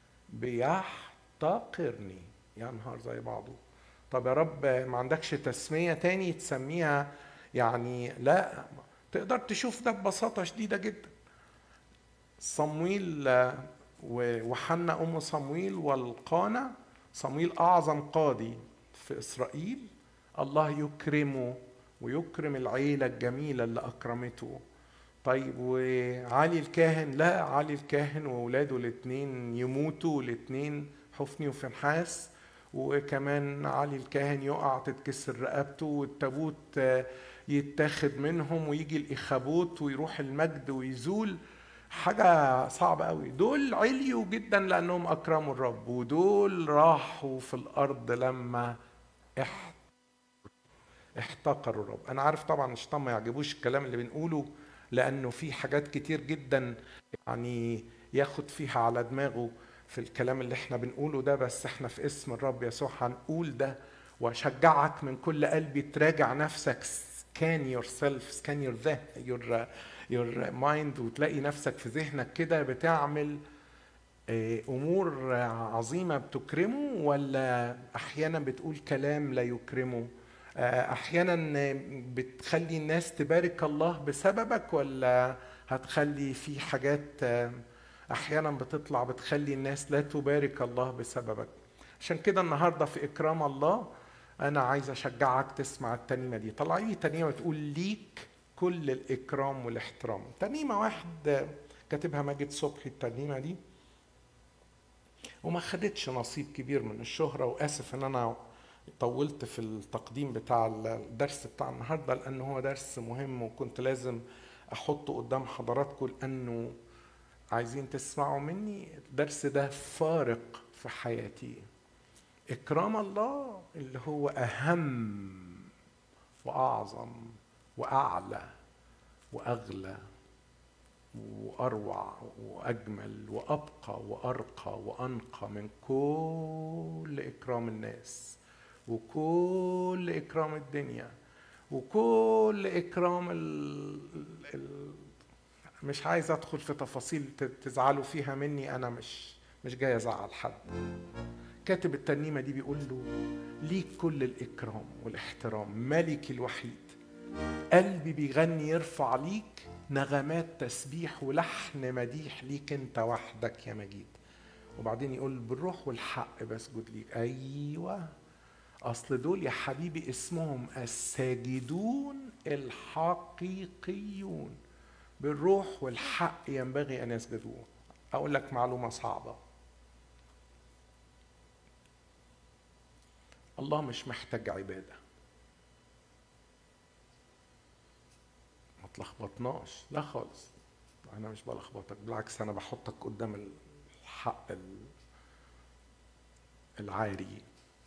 بيحتقرني يا نهار زي بعضه طب يا رب ما عندكش تسميه تاني تسميها يعني لا تقدر تشوف ده ببساطه شديده جدا صمويل وحنا ام صمويل والقانا صمويل اعظم قاضي في اسرائيل الله يكرمه ويكرم العيله الجميله اللي اكرمته طيب وعلي الكاهن لا علي الكاهن واولاده الاثنين يموتوا الاثنين حفني وفنحاس وكمان علي الكاهن يقع تتكسر رقبته والتابوت يتاخد منهم ويجي الاخابوت ويروح المجد ويزول حاجة صعبة قوي دول عليوا جدا لأنهم أكرموا الرب ودول راحوا في الأرض لما احتقروا الرب أنا عارف طبعا الشيطان ما يعجبوش الكلام اللي بنقوله لأنه في حاجات كتير جدا يعني ياخد فيها على دماغه في الكلام اللي احنا بنقوله ده بس احنا في اسم الرب يسوع هنقول ده واشجعك من كل قلبي تراجع نفسك scan yourself scan your your your mind وتلاقي نفسك في ذهنك كده بتعمل امور عظيمه بتكرمه ولا احيانا بتقول كلام لا يكرمه احيانا بتخلي الناس تبارك الله بسببك ولا هتخلي في حاجات احيانا بتطلع بتخلي الناس لا تبارك الله بسببك عشان كده النهارده في اكرام الله انا عايز اشجعك تسمع الترنيمه دي طلعي لي ترنيمه تقول ليك كل الاكرام والاحترام ترنيمه واحد كاتبها ماجد صبحي الترنيمه دي وما خدتش نصيب كبير من الشهره واسف ان انا طولت في التقديم بتاع الدرس بتاع النهارده لانه هو درس مهم وكنت لازم احطه قدام حضراتكم لانه عايزين تسمعوا مني الدرس ده فارق في حياتي اكرام الله اللي هو اهم واعظم واعلى واغلى واروع واجمل وابقى وارقى وانقى من كل اكرام الناس وكل اكرام الدنيا وكل اكرام ال... ال... مش عايز ادخل في تفاصيل تزعلوا فيها مني انا مش مش جاي ازعل حد كاتب الترنيمه دي بيقول له ليك كل الاكرام والاحترام ملكي الوحيد قلبي بيغني يرفع ليك نغمات تسبيح ولحن مديح ليك انت وحدك يا مجيد وبعدين يقول بالروح والحق بسجد ليك ايوه اصل دول يا حبيبي اسمهم الساجدون الحقيقيون بالروح والحق ينبغي ان يسجدوا اقول لك معلومه صعبه الله مش محتاج عباده ما تلخبطناش لا خالص انا مش بلخبطك بالعكس انا بحطك قدام الحق العاري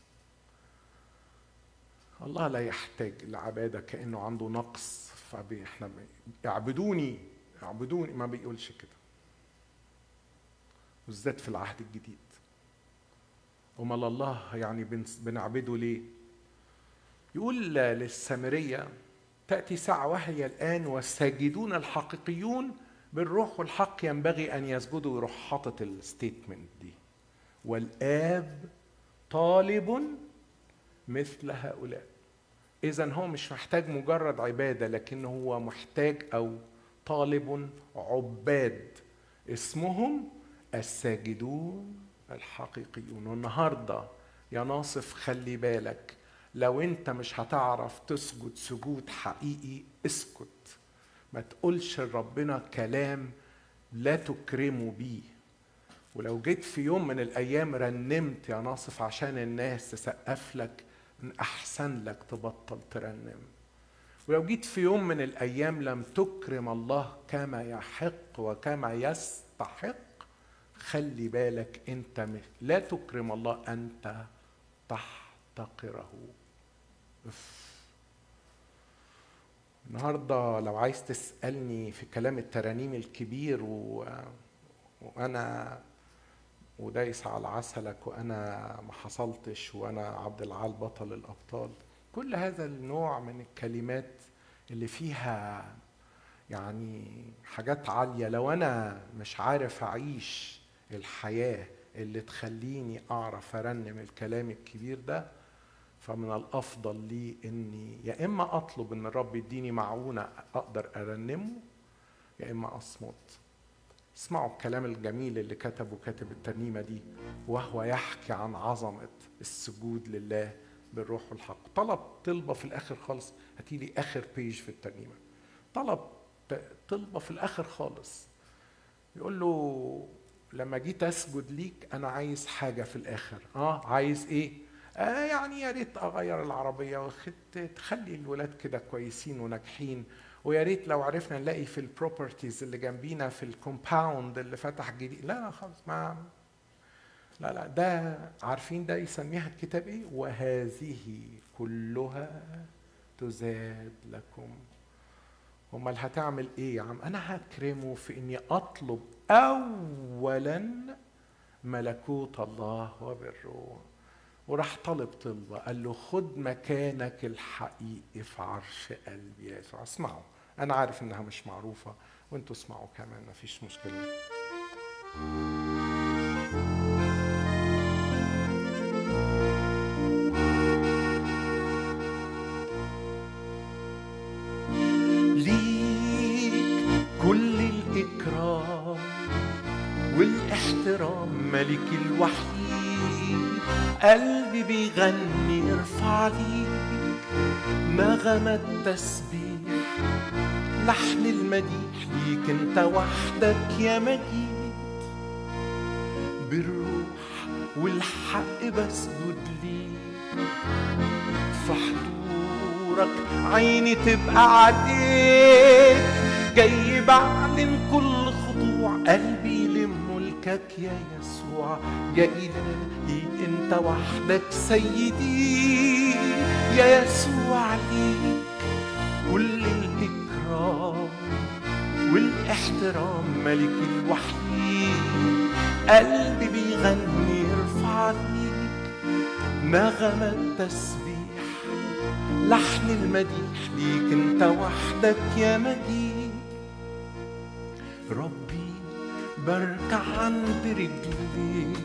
الله لا يحتاج العباده كانه عنده نقص فاحنا اعبدوني اعبدوني ما بيقولش كده بالذات في العهد الجديد امال الله يعني بنعبده ليه يقول للسامريه تاتي ساعه وهي الان والساجدون الحقيقيون بالروح والحق ينبغي ان يسجدوا ويروح حاطط الستيتمنت دي والاب طالب مثل هؤلاء اذا هو مش محتاج مجرد عباده لكن هو محتاج او طالب عباد اسمهم الساجدون الحقيقيون والنهارده يا ناصف خلي بالك لو انت مش هتعرف تسجد سجود حقيقي اسكت ما تقولش لربنا كلام لا تكرمه بيه ولو جيت في يوم من الايام رنمت يا ناصف عشان الناس تسقف لك من احسن لك تبطل ترنم ولو جيت في يوم من الايام لم تكرم الله كما يحق وكما يستحق خلي بالك انت لا تكرم الله انت تحتقره النهارده لو عايز تسالني في كلام الترانيم الكبير و... وانا ودايس على عسلك وانا ما حصلتش وانا عبد العال بطل الابطال كل هذا النوع من الكلمات اللي فيها يعني حاجات عاليه لو انا مش عارف اعيش الحياه اللي تخليني اعرف ارنم الكلام الكبير ده فمن الافضل لي اني يا اما اطلب ان الرب يديني معونه اقدر ارنمه يا اما اصمت اسمعوا الكلام الجميل اللي كتبه كاتب الترنيمه دي وهو يحكي عن عظمه السجود لله بالروح والحق طلب طلبه في الاخر خالص هاتيلي اخر بيج في الترنيمه طلب طلبه في الاخر خالص يقول له لما جيت اسجد ليك انا عايز حاجه في الاخر اه عايز ايه آه يعني يا ريت اغير العربيه تخلي الولاد كده كويسين وناجحين ويا ريت لو عرفنا نلاقي في البروبرتيز اللي جنبينا في الكومباوند اللي فتح جديد لا لا خالص ما لا لا ده عارفين ده يسميها الكتاب ايه وهذه كلها تزاد لكم امال هتعمل ايه يا عم انا هكرمه في اني اطلب اولا ملكوت الله وبره وراح طلب طلبة قال له خد مكانك الحقيقي في عرش قلبي يا يسوع اسمعوا أنا عارف إنها مش معروفة وأنتوا اسمعوا كمان مفيش مشكلة ليك كل الإكرام والاحترام ملك الوحيد قلبي بيغني ارفع ليك نغمة تسبيح لحن المديح ليك انت وحدك يا مجيد بالروح والحق بسجد ليك في حضورك عيني تبقى عليك جاي بعلن كل خضوع قلبي لملكك يا يسوع يا إلهي أنت وحدك سيدي يا يسوع ليك كل الإكرام والاحترام ملك الوحيد قلبي بيغني يرفع ليك نغمة تسبيح لحن المديح ليك انت وحدك يا مجيد ربي بركع عند رجليك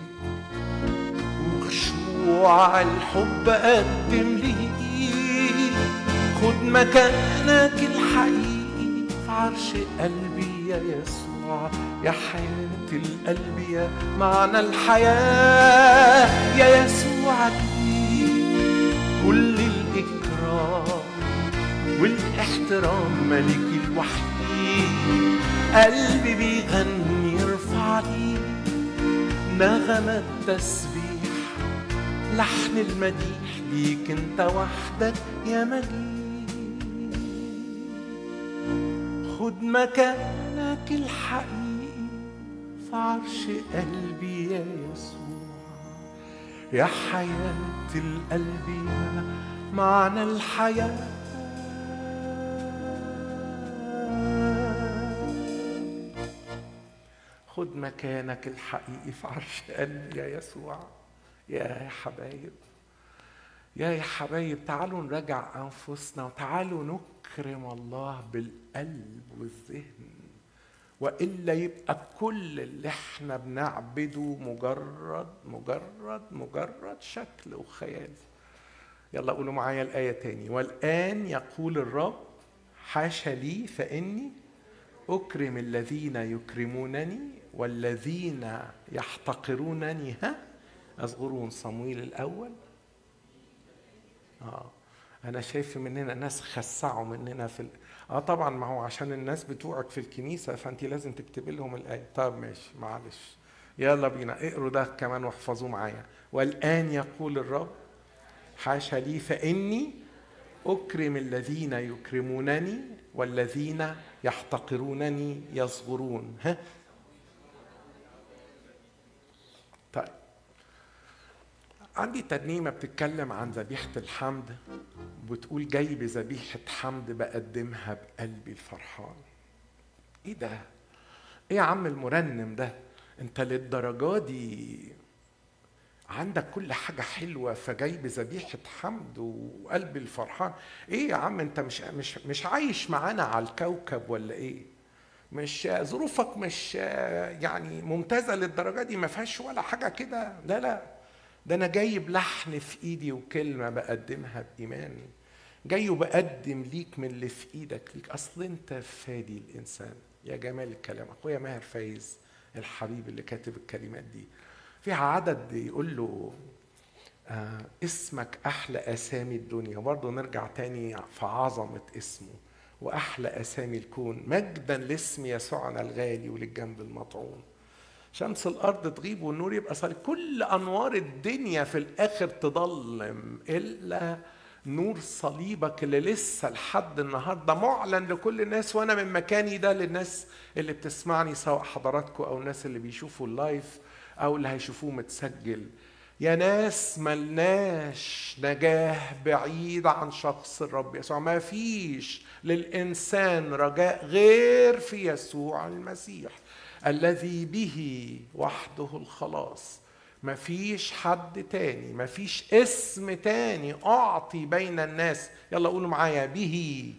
وخشوع الحب قدم ليك خد مكانك الحقيقي في عرش قلبي يا يسوع يا حياة القلب يا معنى الحياة يا يسوع ليك كل الإكرام والاحترام ملك الوحيد قلبي بيغني يرفع ليك نغمة تسبيح لحن المديح ليك انت وحدك يا مجيد خد مكانك الحقيقي في عرش قلبي يا يسوع يا حياة القلب يا معنى الحياة خد مكانك الحقيقي في عرش قلبي يا يسوع يا حبايب يا يا حبايب تعالوا نراجع انفسنا وتعالوا نكرم الله بالقلب والذهن والا يبقى كل اللي احنا بنعبده مجرد مجرد مجرد شكل وخيال يلا قولوا معايا الايه تاني والان يقول الرب حاشا لي فاني اكرم الذين يكرمونني والذين يحتقرونني ها اصغرون صمويل الاول اه انا شايف مننا ناس خسعوا مننا في ال... اه طبعا ما هو عشان الناس بتوعك في الكنيسه فانت لازم تكتب لهم الايه طب ماشي معلش يلا بينا اقروا ده كمان واحفظوه معايا والان يقول الرب حاشا لي فاني اكرم الذين يكرمونني والذين يحتقرونني يصغرون ها طيب عندي ترنيمة بتتكلم عن ذبيحة الحمد بتقول جاي بذبيحة حمد بقدمها بقلبي الفرحان ايه ده ايه يا عم المرنم ده انت للدرجة دي عندك كل حاجة حلوة فجاي بذبيحة حمد وقلبي الفرحان ايه يا عم انت مش مش مش عايش معانا على الكوكب ولا ايه مش ظروفك مش يعني ممتازة للدرجة دي ما فيهاش ولا حاجة كده لا لا ده انا جايب لحن في ايدي وكلمه بقدمها بايمان جاي وبقدم ليك من اللي في ايدك ليك اصل انت فادي الانسان يا جمال الكلام اخويا ماهر فايز الحبيب اللي كاتب الكلمات دي فيها عدد يقول له آه اسمك احلى اسامي الدنيا برضه نرجع تاني في عظمه اسمه واحلى اسامي الكون مجدا لاسم يسوعنا الغالي وللجنب المطعون شمس الارض تغيب والنور يبقى صار كل انوار الدنيا في الاخر تضلم الا نور صليبك اللي لسه لحد النهارده معلن لكل الناس وانا من مكاني ده للناس اللي بتسمعني سواء حضراتكم او الناس اللي بيشوفوا اللايف او اللي هيشوفوه متسجل يا ناس ملناش نجاه بعيد عن شخص الرب يسوع ما فيش للإنسان رجاء غير في يسوع المسيح الذي به وحده الخلاص ما فيش حد تاني ما فيش اسم تاني أعطي بين الناس يلا قولوا معايا به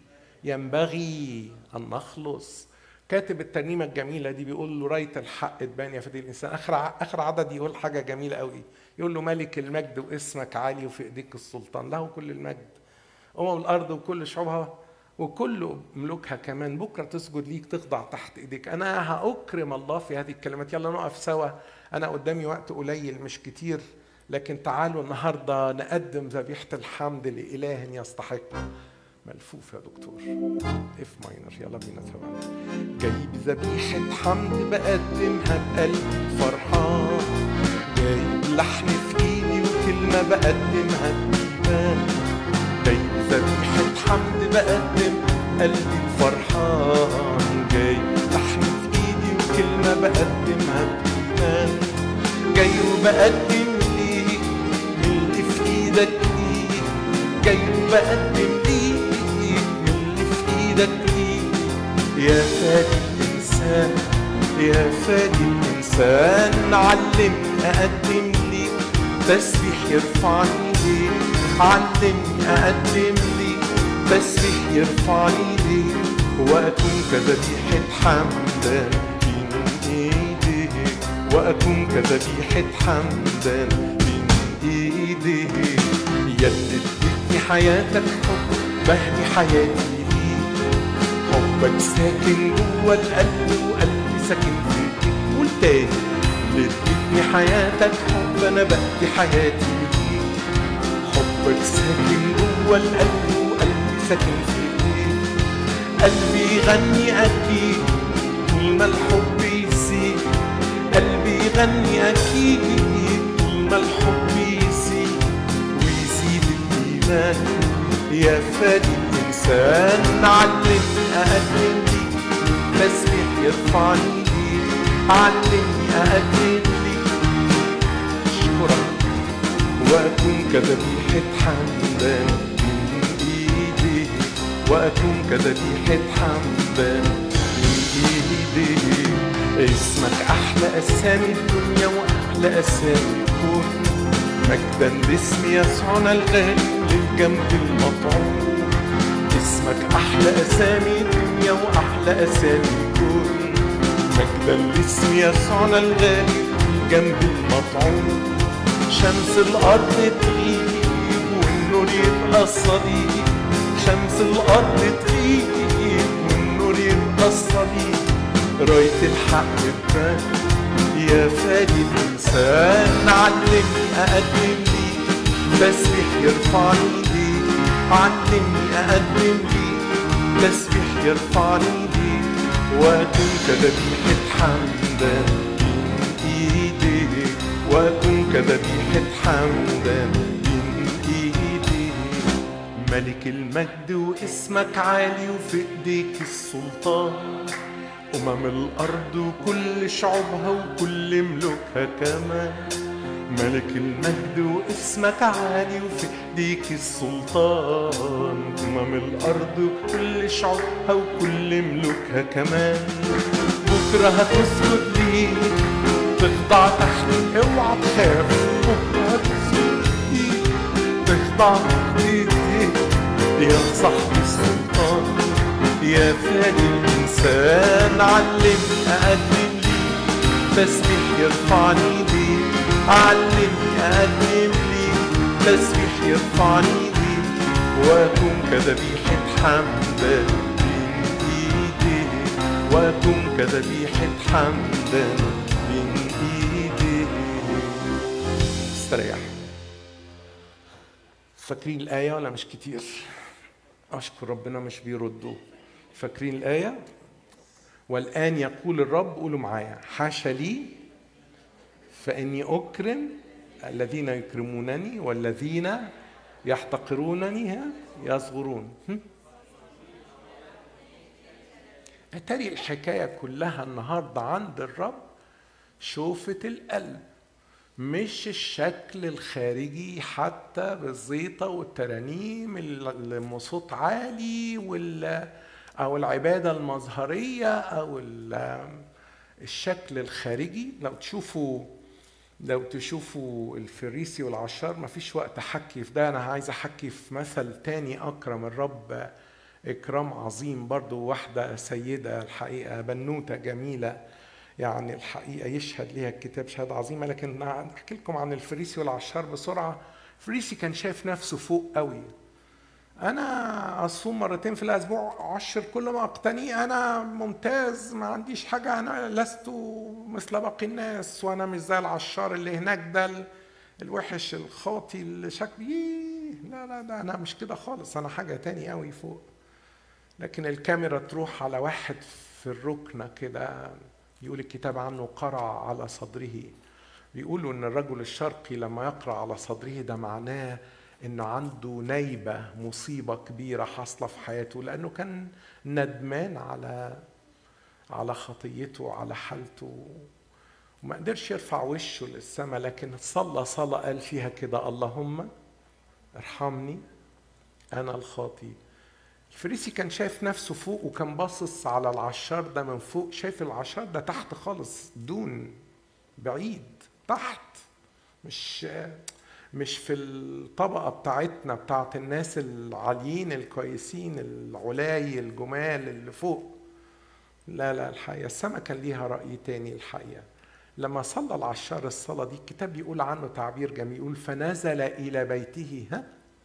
ينبغي أن نخلص كاتب الترنيمه الجميله دي بيقول له رايه الحق تبان يا فدي الانسان اخر اخر عدد يقول حاجه جميله قوي يقول له ملك المجد واسمك عالي وفي ايديك السلطان له كل المجد امم الارض وكل شعوبها وكل ملوكها كمان بكره تسجد ليك تخضع تحت ايديك انا هاكرم الله في هذه الكلمات يلا نقف سوا انا قدامي وقت قليل مش كتير لكن تعالوا النهارده نقدم ذبيحه الحمد لاله يستحق ملفوف يا دكتور اف ماينر يلا بينا سوا جايب ذبيحة حمد بقدمها بقلب فرحان جايب لحن في ايدي وكلمة بقدمها بإيمان جايب ذبيحة حمد بقدم قلبي فرحان جايب لحن في ايدي وكلمة بقدمها بإيمان جاي وبقدم ليك من اللي في ايدك ليك جاي وبقدم ليك ايدك يا فادي الانسان يا فادي الانسان علمني اقدم ليك تسبيح يرفعني ليك علمني اقدم ليك تسبيح يرفعني ليك واكون كذبيحة حمدا بين ايديك واكون كذبيحة حمدا بين ايديك يلي اديتني حياتك حب بهدي حياتي حبك ساكن جوه القلب وقلبي ساكن فيك قول تاني اديتني حياتك حب انا بقضي حياتي بيك حبك ساكن جوه القلب وقلبي ساكن فيك قلبي يغني اكيد طول ما الحب يزيد قلبي يغني اكيد طول ما الحب يزيد ويزيد الايمان يا فادي الإنسان علمني أقدم ليك تسبيح يرفعني ليك علمني أقدم ليك أشكرك وأكون كذبيحة حمدا من إيديك وأكون كذبيحة حمدا من إيديك اسمك أحلى أسامي الدنيا وأحلى أسامي الكون مجدا لاسم يسوعنا الغالي للجنب المطعون اسمك أحلى أسامي الدنيا وأحلى أسامي الكون مجدا لاسم يسوعنا الغالي للجنب المطعون شمس الأرض تغيب والنور يبقى الصديق شمس الأرض تغيب والنور يبقى الصديق راية الحق بتبان يا فادي الإنسان علمني أقدم ليك تسبيح يرفعني ليك علمني أقدم ليك تسبيح يرفعني ليك وأكون كذبيحة حمدا بين إيديك وأكون كذبيحة حمدا بين إيديك ملك المجد واسمك عالي وفي ايديك السلطان أمم الأرض وكل شعوبها وكل ملوكها كمان ملك المجد واسمك عالي وفي ايديك السلطان أمم الأرض وكل شعوبها وكل ملوكها كمان بكرة هتسجد ليك تخضع تحت اوعى تخاف بكرة هتسجد ليك تخضع تحت ايديك يا صاحبي السلطان يا فادي الإنسان علمني أقدم ليك تسبيح يرفعني ليك علمني أقدم ليك تسبيح يرفعني ليك وأكون كذبيحة حمدا بين إيديك وأكون كذبيحة حمدا بين إيديك استريح فاكرين الآية ولا مش كتير؟ أشكر ربنا مش بيردوا فاكرين الآية؟ والآن يقول الرب قولوا معايا حاشا لي فإني أكرم الذين يكرمونني والذين يحتقرونني يصغرون أتري الحكاية كلها النهاردة عند الرب شوفة القلب مش الشكل الخارجي حتى بالزيطة والترانيم اللي بصوت عالي وال أو العبادة المظهرية أو الشكل الخارجي لو تشوفوا لو تشوفوا الفريسي والعشار ما فيش وقت احكي في ده انا عايز احكي في مثل تاني اكرم الرب اكرام عظيم برضو واحدة سيدة الحقيقة بنوتة جميلة يعني الحقيقة يشهد ليها الكتاب شهادة عظيمة لكن احكي لكم عن الفريسي والعشار بسرعة الفريسي كان شايف نفسه فوق قوي انا اصوم مرتين في الاسبوع عشر كل ما اقتني انا ممتاز ما عنديش حاجه انا لست مثل باقي الناس وانا مش زي العشار اللي هناك ده الوحش الخاطي اللي شكلي لا لا ده انا مش كده خالص انا حاجه تاني قوي فوق لكن الكاميرا تروح على واحد في الركنه كده يقول الكتاب عنه قرع على صدره بيقولوا ان الرجل الشرقي لما يقرع على صدره ده معناه انه عنده نيبه مصيبه كبيره حاصله في حياته لانه كان ندمان على على خطيته على حالته وما قدرش يرفع وشه للسماء لكن صلى صلاة قال فيها كده اللهم ارحمني أنا الخاطي الفريسي كان شايف نفسه فوق وكان باصص على العشار ده من فوق شايف العشار ده تحت خالص دون بعيد تحت مش مش في الطبقة بتاعتنا بتاعت الناس العاليين الكويسين العلاي الجمال اللي فوق لا لا الحقيقة السماء كان ليها رأي تاني الحقيقة لما صلى العشار الصلاة دي الكتاب يقول عنه تعبير جميل يقول فنزل إلى بيته ها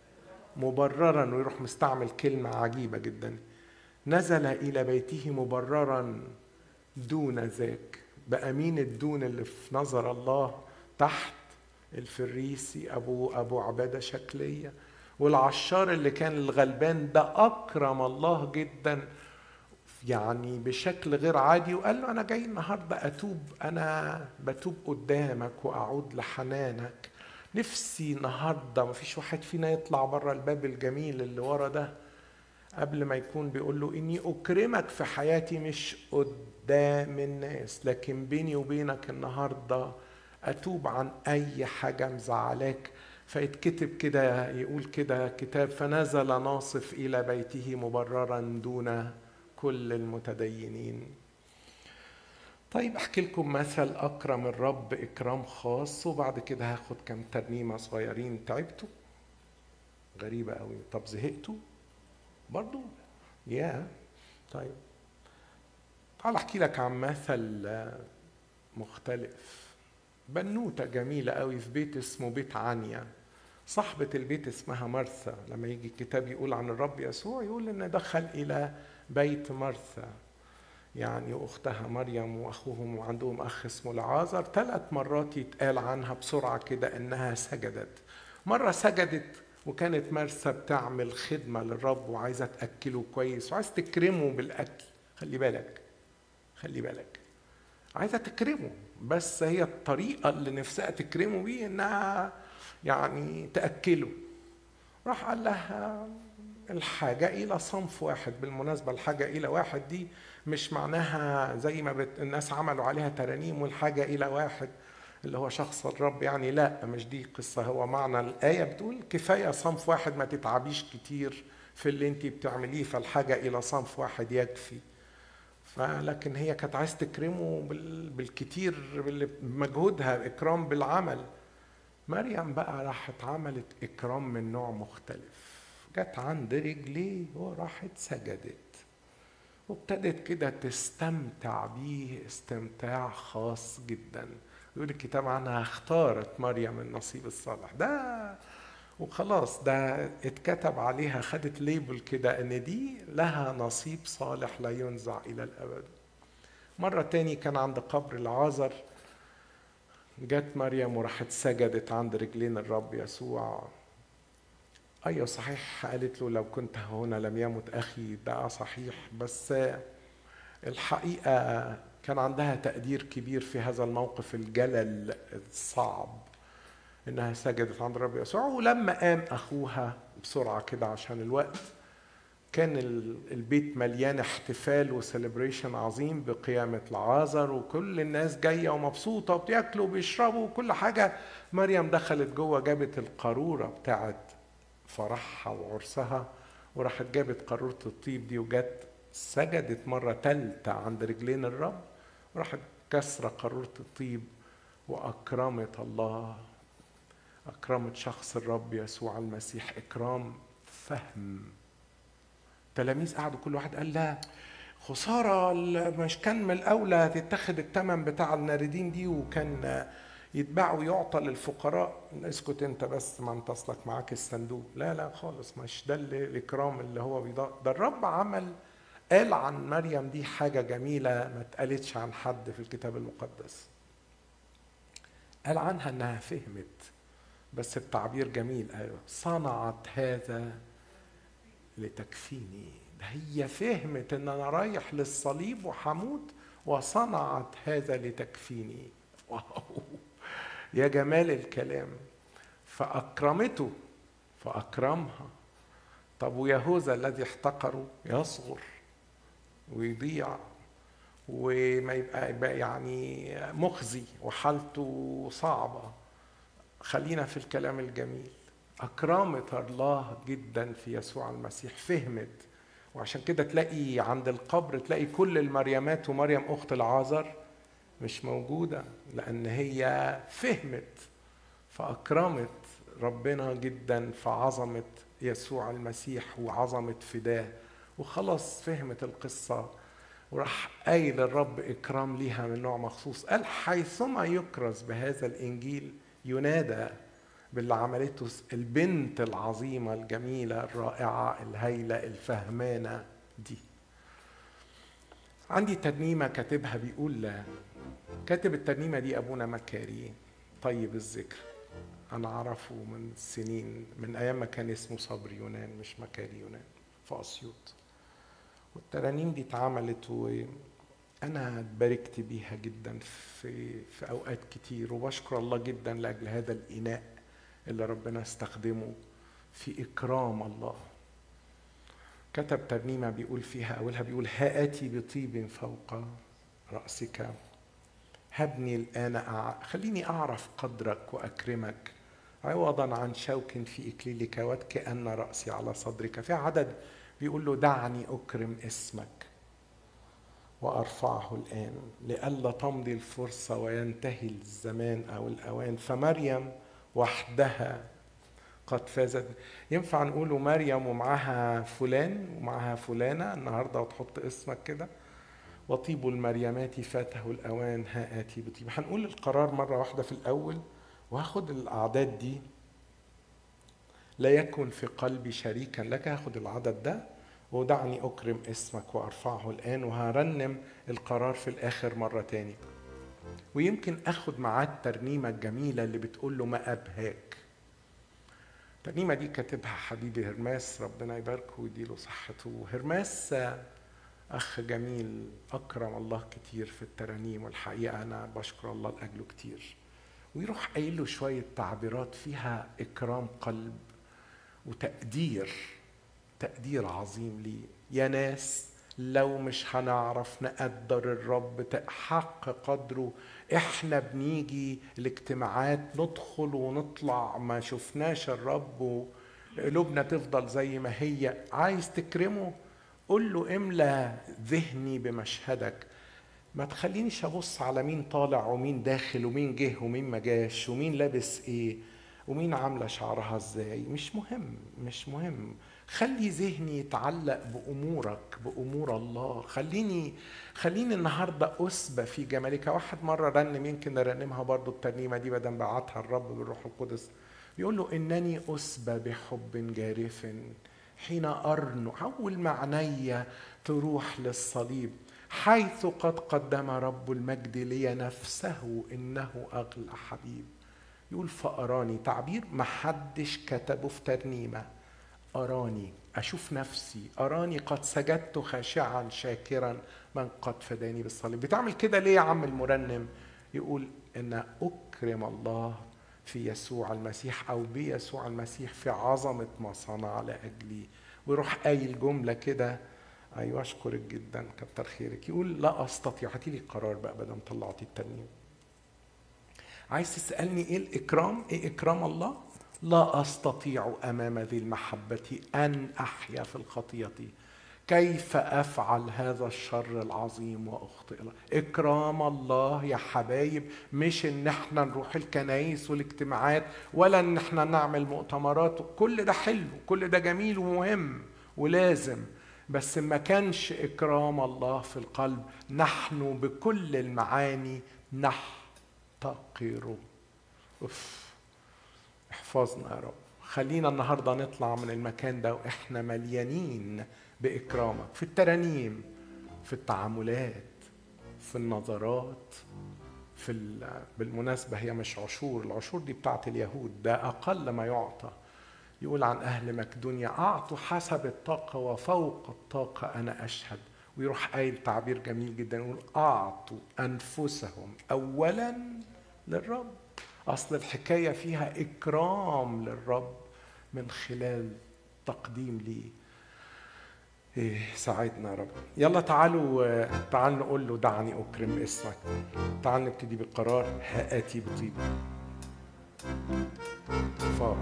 مبررا ويروح مستعمل كلمة عجيبة جدا نزل إلى بيته مبررا دون ذاك بأمين الدون اللي في نظر الله تحت الفريسي أبو أبو عبادة شكلية والعشار اللي كان الغلبان ده أكرم الله جدا يعني بشكل غير عادي وقال له أنا جاي النهاردة أتوب أنا بتوب قدامك وأعود لحنانك نفسي النهارده مفيش واحد فينا يطلع بره الباب الجميل اللي ورا ده قبل ما يكون بيقول له اني اكرمك في حياتي مش قدام الناس لكن بيني وبينك النهارده اتوب عن اي حاجه مزعلاك فيتكتب كده يقول كده كتاب فنزل ناصف الى بيته مبررا دون كل المتدينين طيب احكي لكم مثل اكرم الرب اكرام خاص وبعد كده هاخد كم ترنيمه صغيرين تعبتوا غريبه قوي طب زهقتوا برضو يا طيب تعال احكي لك عن مثل مختلف بنوته جميله قوي في بيت اسمه بيت عنيا صاحبة البيت اسمها مرثا لما يجي الكتاب يقول عن الرب يسوع يقول ان دخل الى بيت مرثا يعني واختها مريم واخوهم وعندهم اخ اسمه العازر ثلاث مرات يتقال عنها بسرعه كده انها سجدت مره سجدت وكانت مرسى بتعمل خدمه للرب وعايزه تاكله كويس وعايزه تكرمه بالاكل خلي بالك خلي بالك عايزه تكرمه بس هي الطريقه اللي نفسها تكرمه بيه انها يعني تاكله راح قال لها الحاجة إلى صنف واحد بالمناسبة الحاجة إلى واحد دي مش معناها زي ما بت... الناس عملوا عليها ترانيم والحاجة إلى واحد اللي هو شخص الرب يعني لا مش دي قصة هو معنى الآية بتقول كفاية صنف واحد ما تتعبيش كتير في اللي انت بتعمليه فالحاجة إلى صنف واحد يكفي فلكن هي كانت عايز تكرمه بالكتير بمجهودها إكرام بالعمل مريم بقى راحت عملت إكرام من نوع مختلف جت عند رجليه وراحت سجدت وابتدت كده تستمتع بيه استمتاع خاص جدا يقول الكتاب عنها اختارت مريم النصيب الصالح ده وخلاص ده اتكتب عليها خدت ليبل كده ان دي لها نصيب صالح لا ينزع الى الابد مرة تاني كان عند قبر العازر جت مريم وراحت سجدت عند رجلين الرب يسوع ايوه صحيح قالت له لو كنت هنا لم يمت اخي ده صحيح بس الحقيقه كان عندها تقدير كبير في هذا الموقف الجلل الصعب انها سجدت عند رب يسوع ولما قام اخوها بسرعه كده عشان الوقت كان البيت مليان احتفال وسيلبريشن عظيم بقيامة العازر وكل الناس جاية ومبسوطة وبياكلوا وبيشربوا وكل حاجة مريم دخلت جوه جابت القارورة بتاعت فرحها وعرسها وراحت جابت قارورة الطيب دي وجت سجدت مرة تالتة عند رجلين الرب وراحت كسرة قارورة الطيب وأكرمت الله أكرمت شخص الرب يسوع المسيح إكرام فهم تلاميذ قعدوا كل واحد قال لا خسارة مش كان من الأولى تتخذ الثمن بتاع الناردين دي وكان يتباع ويعطى للفقراء اسكت انت بس ما انت اصلك معاك الصندوق لا لا خالص مش ده الاكرام اللي هو بيضاء ده الرب عمل قال عن مريم دي حاجه جميله ما اتقالتش عن حد في الكتاب المقدس قال عنها انها فهمت بس التعبير جميل ايوه صنعت هذا لتكفيني ده هي فهمت ان انا رايح للصليب وحموت وصنعت هذا لتكفيني واو يا جمال الكلام فأكرمته فأكرمها طب ويهوذا الذي احتقره يصغر ويضيع وما يبقى, يبقى يعني مخزي وحالته صعبة خلينا في الكلام الجميل أكرمت الله جدا في يسوع المسيح فهمت وعشان كده تلاقي عند القبر تلاقي كل المريمات ومريم أخت العازر مش موجودة لأن هي فهمت فأكرمت ربنا جدا في عظمة يسوع المسيح وعظمة فداه وخلاص فهمت القصة وراح قايل الرب إكرام ليها من نوع مخصوص قال حيثما يكرز بهذا الإنجيل ينادى باللي عملته البنت العظيمة الجميلة الرائعة الهايلة الفهمانة دي عندي ترنيمة كاتبها بيقول كاتب الترنيمة دي أبونا مكاري طيب الذكر أنا أعرفه من سنين من أيام ما كان اسمه صبر يونان مش مكاري يونان في أسيوط والترانيم دي اتعملت وأنا اتباركت بيها جدا في في أوقات كتير وبشكر الله جدا لأجل هذا الإناء اللي ربنا استخدمه في إكرام الله كتب ترنيمة بيقول فيها أولها بيقول هآتي بطيب فوق رأسك هبني الآن أع... خليني أعرف قدرك وأكرمك عوضا عن شوك في إكليلك وكأن رأسي على صدرك في عدد بيقول له دعني أكرم اسمك وارفعه الان لئلا تمضي الفرصه وينتهي الزمان او الاوان فمريم وحدها قد فازت ينفع نقول مريم ومعاها فلان ومعاها فلانه النهارده وتحط اسمك كده وطيب المريمات فاته الاوان ها اتي بطيب هنقول القرار مره واحده في الاول وهاخد الاعداد دي لا يكن في قلبي شريكا لك هاخد العدد ده ودعني أكرم اسمك وأرفعه الآن وهرنم القرار في الآخر مرة تاني ويمكن أخد معاه الترنيمة الجميلة اللي بتقول له ما أبهاك الترنيمة دي كاتبها حبيبي هرماس ربنا يباركه ويديله صحته هرماس أخ جميل أكرم الله كتير في الترانيم والحقيقة أنا بشكر الله لأجله كتير ويروح قايل له شوية تعبيرات فيها إكرام قلب وتقدير تقدير عظيم ليه يا ناس لو مش هنعرف نقدر الرب حق قدره احنا بنيجي الاجتماعات ندخل ونطلع ما شفناش الرب وقلوبنا تفضل زي ما هي عايز تكرمه قل له املى ذهني بمشهدك ما تخلينيش ابص على مين طالع ومين داخل ومين جه ومين ما جاش ومين لابس ايه ومين عامله شعرها ازاي مش مهم مش مهم خلي ذهني يتعلق بامورك بامور الله خليني خليني النهارده اسبى في جمالك واحد مره رنم يمكن ارنمها برضو الترنيمه دي بدل بعتها الرب بالروح القدس بيقول له انني اسبى بحب جارف حين ارنو اول ما عينيا تروح للصليب حيث قد قدم رب المجد لي نفسه انه اغلى حبيب يقول فاراني تعبير محدش كتبه في ترنيمه أراني أشوف نفسي أراني قد سجدت خاشعا شاكرا من قد فداني بالصليب بتعمل كده ليه يا عم المرنم يقول إن أكرم الله في يسوع المسيح أو بيسوع المسيح في عظمة ما صنع لأجلي ويروح قايل جملة كده أيوة أشكرك جدا كتر خيرك يقول لا أستطيع هاتي لي قرار بقى بدل طلعتي التانيين عايز تسألني إيه الإكرام؟ إيه إكرام الله؟ لا استطيع امام ذي المحبه ان احيا في الخطيه كيف افعل هذا الشر العظيم واخطئ اكرام الله يا حبايب مش ان احنا نروح الكنايس والاجتماعات ولا ان احنا نعمل مؤتمرات كل ده حلو كل ده جميل ومهم ولازم بس ما كانش اكرام الله في القلب نحن بكل المعاني نحتقره أوف. احفظنا يا رب خلينا النهارده نطلع من المكان ده واحنا مليانين باكرامك في الترانيم في التعاملات في النظرات في بالمناسبة هي مش عشور العشور دي بتاعت اليهود ده أقل ما يعطى يقول عن أهل مقدونيا أعطوا حسب الطاقة وفوق الطاقة أنا أشهد ويروح قايل تعبير جميل جدا يقول أعطوا أنفسهم أولا للرب اصل الحكايه فيها اكرام للرب من خلال تقديم ليه إيه ساعدنا يا رب يلا تعالوا تعال نقول له دعني اكرم اسمك تعال نبتدي بالقرار هاتي بطيب فار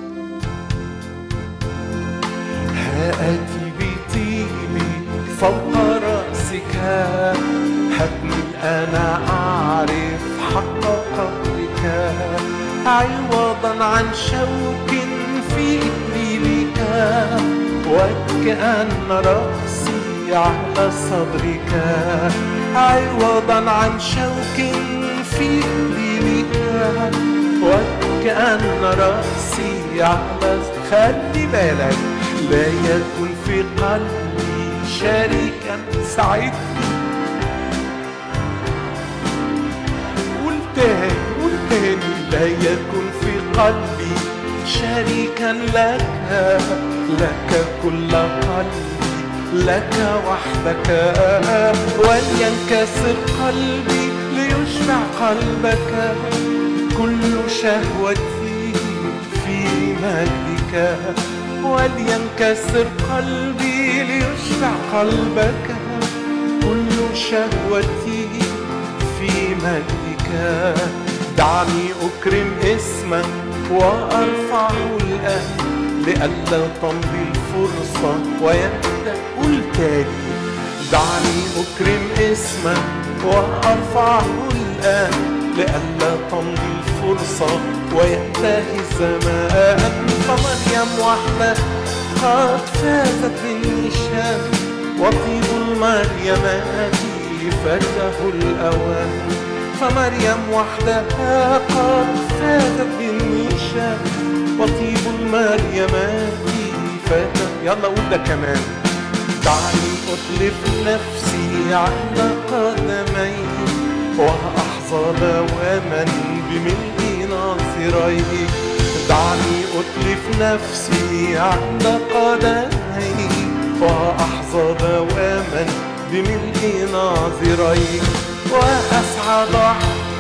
هاتي بطيبي فوق راسك هبني انا اعرف حق قدرك عوضا عن شوك في إكليلك وكأن رأسي على صدرك عوضا عن شوك في إكليلك وكأن رأسي على خلي بالك لا يكن في قلبي شريكا ساعدني تاني قول تاني لا يكن في قلبي شريكا لك لك كل قلبي لك وحدك ولينكسر قلبي ليشبع قلبك كل شهوتي في مجدك ولينكسر قلبي ليشبع قلبك كل شهوتي في مجدك دعني أكرم اسمك وأرفعه الآن لئلا تمضي الفرصة ويبدأ قول تاني دعني أكرم اسمك وأرفعه الآن لئلا تمضي الفرصة وينتهي الزمان فمريم وحدها قد فازت بالنشان وطيب المريمات فاته الأوان فمريم وحدها قد فازت بالنشان وطيب المريمات فاته يلا قول ده كمان دعني أطلق نفسي عند قدمي وأحظى دواما بملء ناصريه دعني أتلف نفسي عند قدمي وأحظى دواما بملء ناظري وأسعد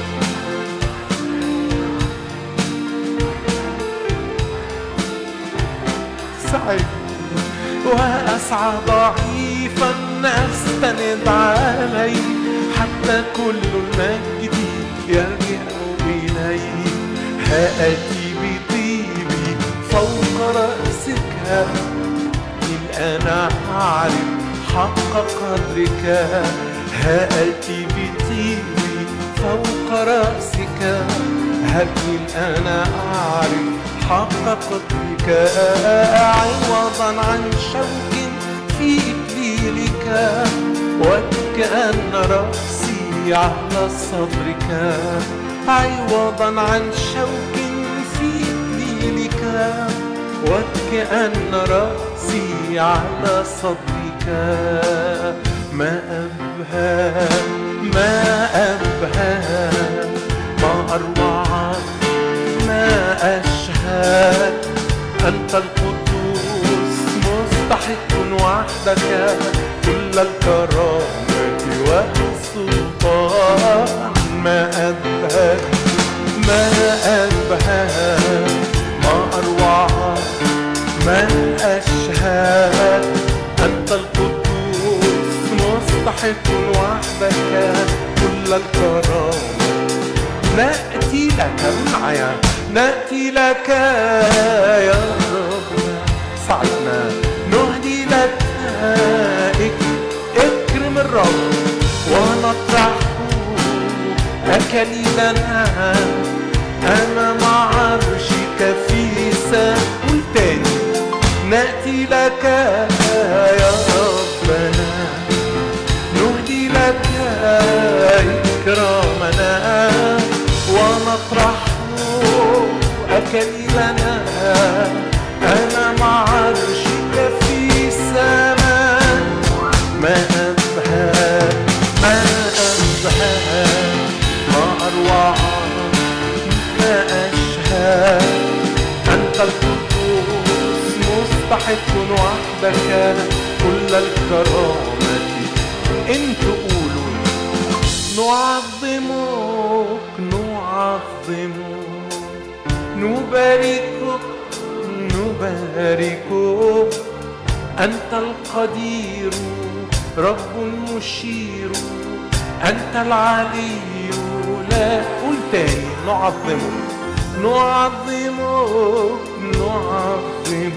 سعيد وأسعى ضعيفا أستند عليه حتى كل المجد يرجع إليه هآتي بطيبي فوق رأسك الآن أعرف حق قدرك هآتي بطيبي فوق رأسك هبني الآن أعرف حق قدرك عوضا عن شوك في إكليلك وكأن رأسي على صدرك عوضا عن شوك في إكليلك وكأن رأسي على صدرك ما أبهى ما أبهى ما أروع ما أشهد أنت القدوس مستحق وحدك كل الكرامة والسلطان ما أبهى ما أبهى ما أروع ما أشهد أنت القدوس مستحق وحدك كل الكرامة نأتي لك معايا نأتي لك يا رب ساعدنا نهدي لك اكرم الرب ونطرح أكليلنا أمام عرشك في سهول تاني نأتي لك يا ربنا نهدي لك إكرامنا ونطرح أكليلنا أمام عرشك في السماء ما أبهى ما أبهى ما أروع ما أشهى أنت القدوس مستحق وحدك كل الكرامة انتوا قولوا نعظمك نعظمك نباركك نباركك أنت القدير رب مشير أنت العلي لا قول تاني نعظمك نعظمك نعظمك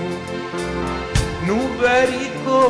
نباركك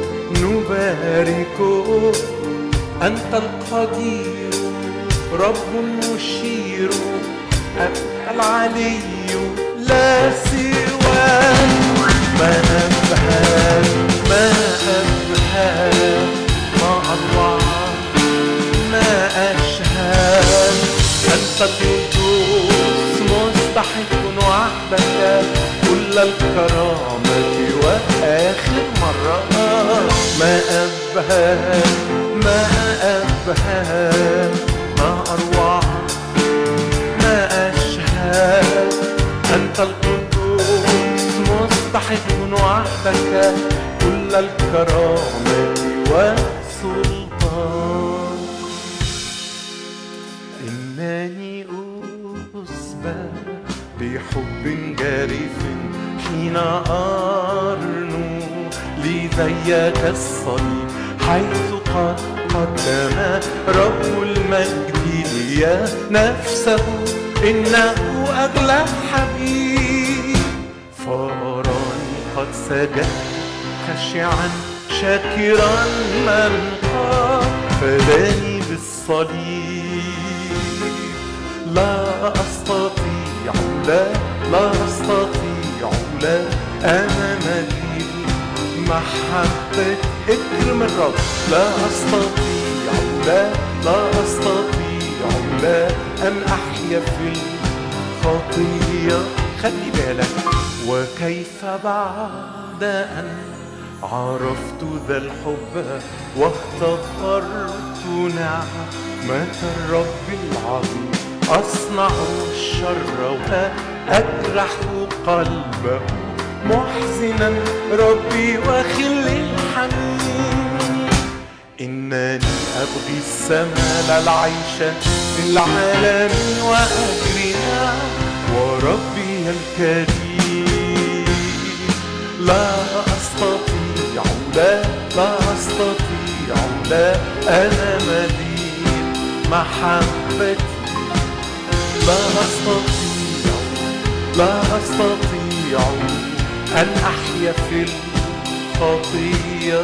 نباركك أنت القدير رب مشير أنت العلي لا سواك ما أبهى ما أبهى ما أروع ما أشهد أنت القدوس مستحق وحدك كل الكرامة وآخر مرة ما أبهى ما أبهى ما أروع ما أشهد أنت القدوس مستحق وحدك كل الكرامة والسلطان إنني أسبح بحب جارف حين أرنو لذيك الصليب حيث قد قدم رب المجد لي نفسه إنه أغلى حبيب فأراني قد سجد خشعا شاكرا من قام فداني بالصليب لا أستطيع لا لا أستطيع لا أنا مليء محبة اكرم الرب لا أستطيع لا لا أستطيع لا أن أحيا في الخطية خلي بالك وكيف بعد أن عرفت ذا الحب واختبرت نعمة الرب العظيم أصنع الشر وأجرح قلبه محزنا ربي وخل الحنين إنني أبغي السماء العيش في العالم وأجرنا وربي الكريم لا أستطيع لا لا أستطيع لا أنا مدين محبتي لا أستطيع لا أستطيع أن أحيا في الخطية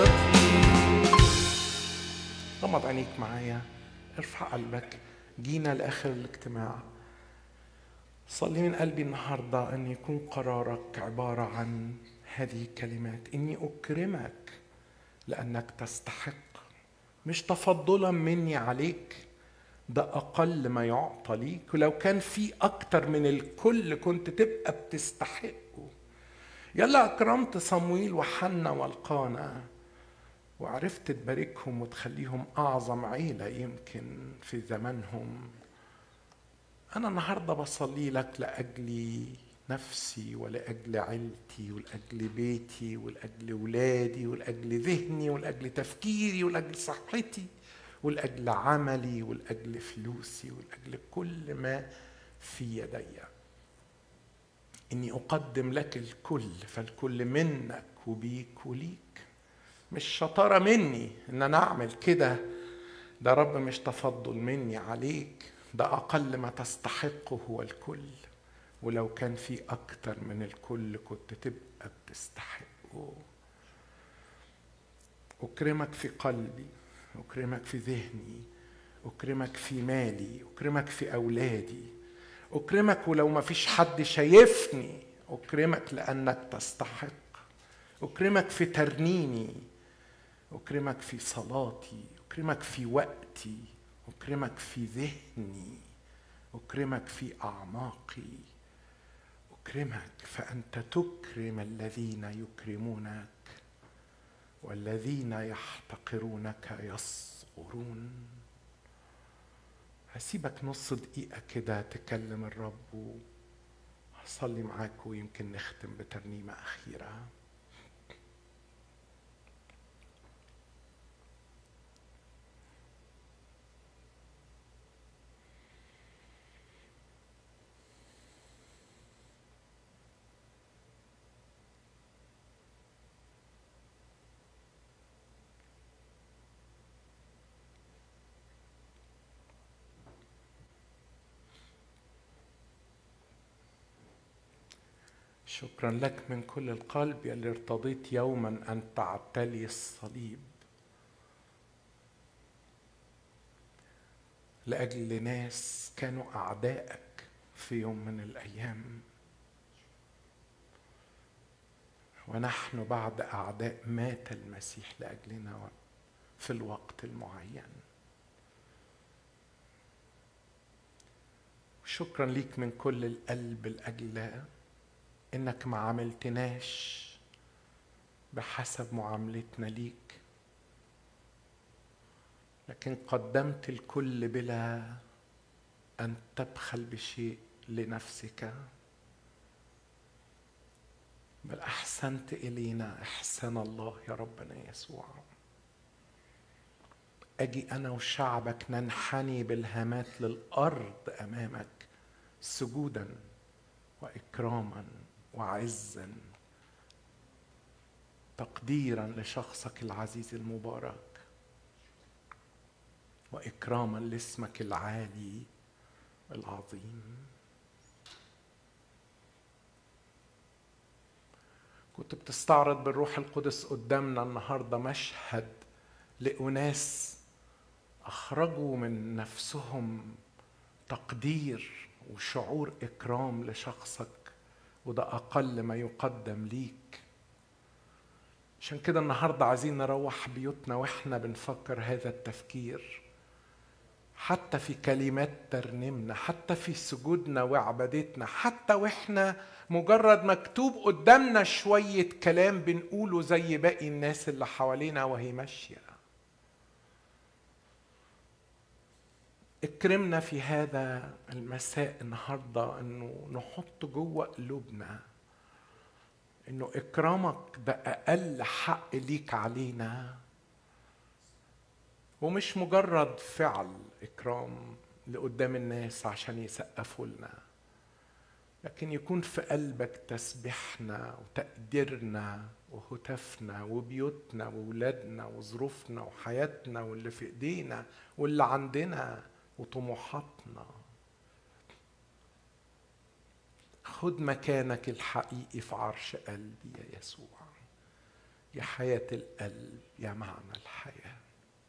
غمض عينيك معايا ارفع قلبك جينا لآخر الاجتماع صلي من قلبي النهاردة أن يكون قرارك عبارة عن هذه الكلمات إني أكرمك لأنك تستحق مش تفضلا مني عليك ده أقل ما يعطى ليك ولو كان في أكتر من الكل كنت تبقى بتستحقه يلا أكرمت صمويل وحنا والقانا وعرفت تباركهم وتخليهم أعظم عيلة يمكن في زمانهم أنا النهاردة بصلي لك لأجل نفسي ولأجل عيلتي ولأجل بيتي ولأجل ولادي ولأجل ذهني ولأجل تفكيري ولأجل صحتي ولأجل عملي ولأجل فلوسي ولأجل كل ما في يدي إني أقدم لك الكل فالكل منك وبيك وليك مش شطارة مني إن أنا أعمل كده ده رب مش تفضل مني عليك ده أقل ما تستحقه هو الكل ولو كان في أكتر من الكل كنت تبقى بتستحقه أكرمك في قلبي أكرمك في ذهني أكرمك في مالي أكرمك في أولادي أكرمك ولو ما فيش حد شايفني أكرمك لأنك تستحق أكرمك في ترنيمي أكرمك في صلاتي أكرمك في وقتي أكرمك في ذهني أكرمك في أعماقي أكرمك فأنت تكرم الذين يكرمونك والذين يحتقرونك يصغرون هسيبك نص دقيقة كده تكلم الرب وهصلي معاك ويمكن نختم بترنيمة أخيرة شكرا لك من كل القلب يلي ارتضيت يوما ان تعتلي الصليب لاجل ناس كانوا اعدائك في يوم من الايام ونحن بعد اعداء مات المسيح لاجلنا في الوقت المعين شكرا ليك من كل القلب لاجل انك ما عاملتناش بحسب معاملتنا ليك لكن قدمت الكل بلا ان تبخل بشيء لنفسك بل احسنت الينا احسان الله يا ربنا يسوع اجي انا وشعبك ننحني بالهامات للارض امامك سجودا واكراما وعزا تقديرا لشخصك العزيز المبارك واكراما لاسمك العالي العظيم كنت بتستعرض بالروح القدس قدامنا النهارده مشهد لأناس اخرجوا من نفسهم تقدير وشعور اكرام لشخصك وده اقل ما يقدم ليك عشان كده النهارده عايزين نروح بيوتنا واحنا بنفكر هذا التفكير حتى في كلمات ترنيمنا حتى في سجودنا وعبادتنا حتى واحنا مجرد مكتوب قدامنا شوية كلام بنقوله زي باقي الناس اللي حوالينا وهي ماشية اكرمنا في هذا المساء النهارده انه نحط جوه قلوبنا انه اكرامك ده اقل حق ليك علينا ومش مجرد فعل اكرام لقدام الناس عشان يسقفوا لنا لكن يكون في قلبك تسبيحنا وتقديرنا وهتافنا وبيوتنا وولادنا وظروفنا وحياتنا واللي في ايدينا واللي عندنا وطموحاتنا خد مكانك الحقيقي في عرش قلبي يا يسوع يا حياة القلب يا معنى الحياة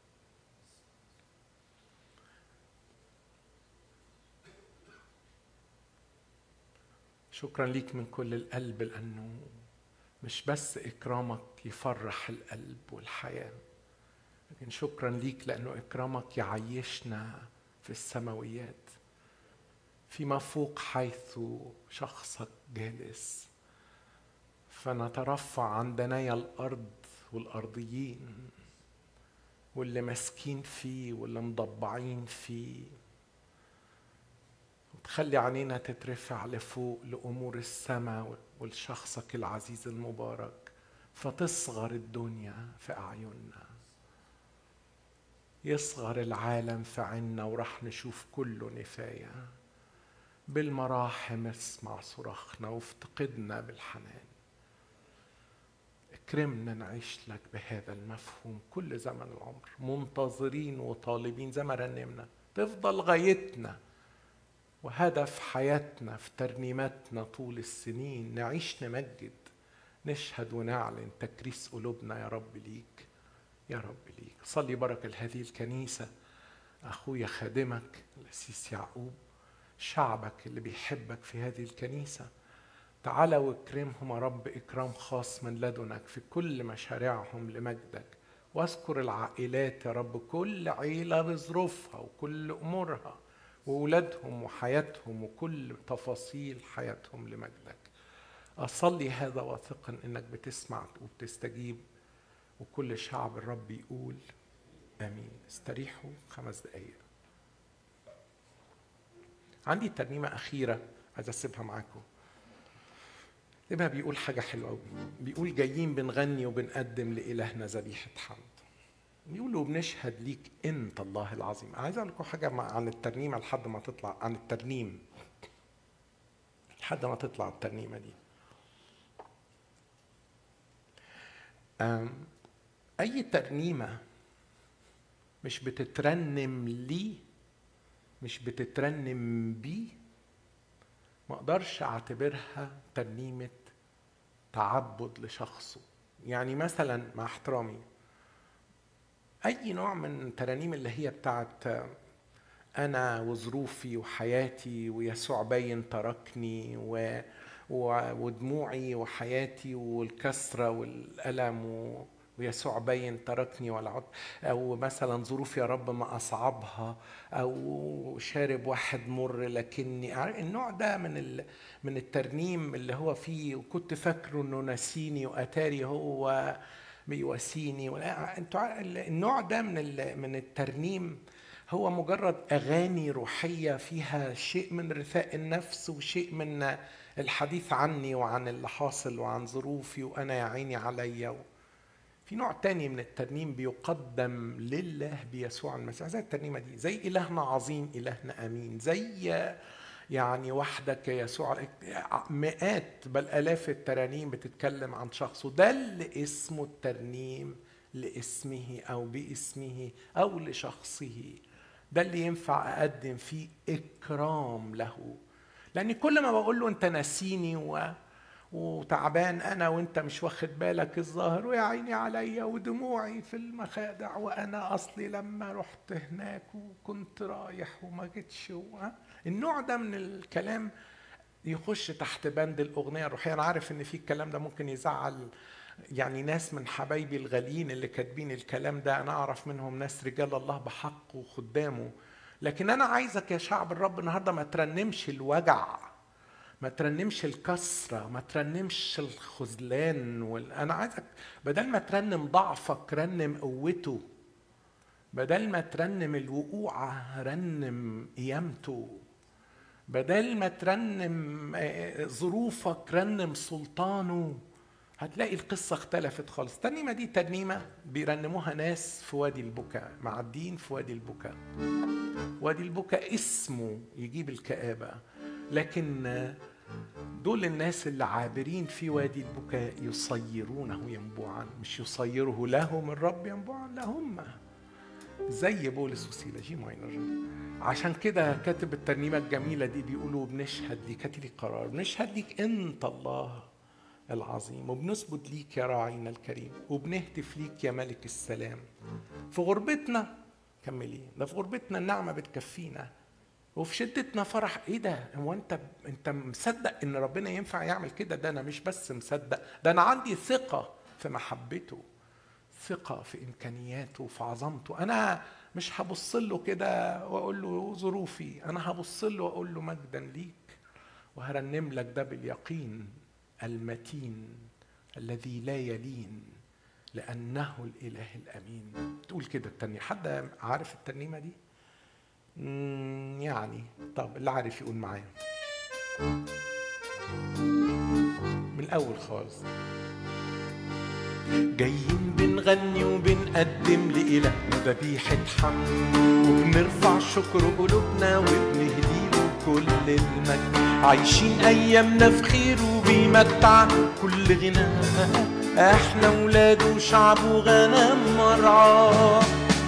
شكرا ليك من كل القلب لأنه مش بس إكرامك يفرح القلب والحياة لكن شكرا ليك لأنه إكرامك يعيشنا في السماويات فيما فوق حيث شخصك جالس فنترفع عن دنايا الارض والارضيين واللي ماسكين فيه واللي مضبعين فيه وتخلي عينينا تترفع لفوق لامور السماء ولشخصك العزيز المبارك فتصغر الدنيا في اعيننا يصغر العالم في عنا وراح نشوف كله نفايه بالمراحم اسمع صراخنا وافتقدنا بالحنان اكرمنا نعيش لك بهذا المفهوم كل زمن العمر منتظرين وطالبين زي ما رنمنا تفضل غايتنا وهدف حياتنا في ترنيماتنا طول السنين نعيش نمجد نشهد ونعلن تكريس قلوبنا يا رب ليك يا رب ليك صلي بركة لهذه الكنيسة أخويا خادمك الأسيس يعقوب شعبك اللي بيحبك في هذه الكنيسة تعال واكرمهم يا رب إكرام خاص من لدنك في كل مشاريعهم لمجدك واذكر العائلات يا رب كل عيلة بظروفها وكل أمورها وولادهم وحياتهم وكل تفاصيل حياتهم لمجدك أصلي هذا واثقا إنك بتسمع وبتستجيب وكل شعب الرب يقول آمين استريحوا خمس دقايق عندي ترنيمة أخيرة عايز أسيبها معاكم يبقى بيقول حاجة حلوة أوي بيقول جايين بنغني وبنقدم لإلهنا ذبيحة حمد بيقولوا بنشهد ليك أنت الله العظيم عايز أقول لكم حاجة عن الترنيمة لحد ما تطلع عن الترنيم لحد ما تطلع الترنيمة دي أي ترنيمة مش بتترنم لي مش بتترنم بيه ما اقدرش اعتبرها ترنيمه تعبد لشخصه يعني مثلا مع احترامي اي نوع من الترانيم اللي هي بتاعت انا وظروفي وحياتي ويسوع باين تركني و... و... ودموعي وحياتي والكسره والالم و... ويسوع باين تركني ولا عد او مثلا ظروف يا رب ما اصعبها او شارب واحد مر لكني النوع ده من من الترنيم اللي هو فيه وكنت فاكره انه نسيني واتاري هو بيواسيني انتوا النوع ده من من الترنيم هو مجرد اغاني روحيه فيها شيء من رثاء النفس وشيء من الحديث عني وعن اللي حاصل وعن ظروفي وانا يا عيني عليا في نوع تاني من الترنيم بيقدم لله بيسوع المسيح زي الترنيمة دي زي إلهنا عظيم إلهنا أمين زي يعني وحدك يا يسوع مئات بل آلاف الترانيم بتتكلم عن شخصه ده اللي اسمه الترنيم لاسمه أو باسمه أو لشخصه ده اللي ينفع أقدم فيه إكرام له لأن كل ما بقول له أنت نسيني و وتعبان انا وانت مش واخد بالك الظاهر ويا عيني عليا ودموعي في المخادع وانا اصلي لما رحت هناك وكنت رايح وما جيتش النوع ده من الكلام يخش تحت بند الاغنيه الروحيه انا عارف ان في الكلام ده ممكن يزعل يعني ناس من حبايبي الغاليين اللي كاتبين الكلام ده انا اعرف منهم ناس رجال الله بحق وخدامه لكن انا عايزك يا شعب الرب النهارده ما ترنمش الوجع ما ترنمش الكسرة ما ترنمش الخذلان وال... أنا عايزك بدل ما ترنم ضعفك رنم قوته بدل ما ترنم الوقوع رنم قيامته بدل ما ترنم ظروفك رنم سلطانه هتلاقي القصة اختلفت خالص الترنيمة دي ترنيمة بيرنموها ناس في وادي البكاء معديين في وادي البكاء وادي البكاء اسمه يجيب الكآبة لكن دول الناس اللي عابرين في وادي البكاء يصيرونه ينبوعا مش يصيره لهم الرب ينبوعا لا هم زي بولس وسيلة جي ماينر عشان كده كاتب الترنيمة الجميلة دي بيقولوا بنشهد ليك هات لي قرار بنشهد ليك انت الله العظيم وبنثبت ليك يا راعينا الكريم وبنهتف ليك يا ملك السلام في غربتنا كملي ده في غربتنا النعمة بتكفينا وفي شدتنا فرح ايه ده هو انت انت مصدق ان ربنا ينفع يعمل كده ده انا مش بس مصدق ده انا عندي ثقه في محبته ثقه في امكانياته وفي عظمته انا مش هبص له كده واقول له ظروفي انا هبص له واقول له مجدا ليك وهرنم لك ده باليقين المتين الذي لا يلين لانه الاله الامين تقول كده التانية حد عارف الترنيمه دي يعني طب اللي عارف يقول معايا من الاول خالص جايين بنغني وبنقدم لإلهنا ذبيحة حمد وبنرفع شكر قلوبنا وبنهديله كل المجد عايشين أيامنا في خير وبيمتع كل غناء احنا ولاده وشعب وغنم مرعاه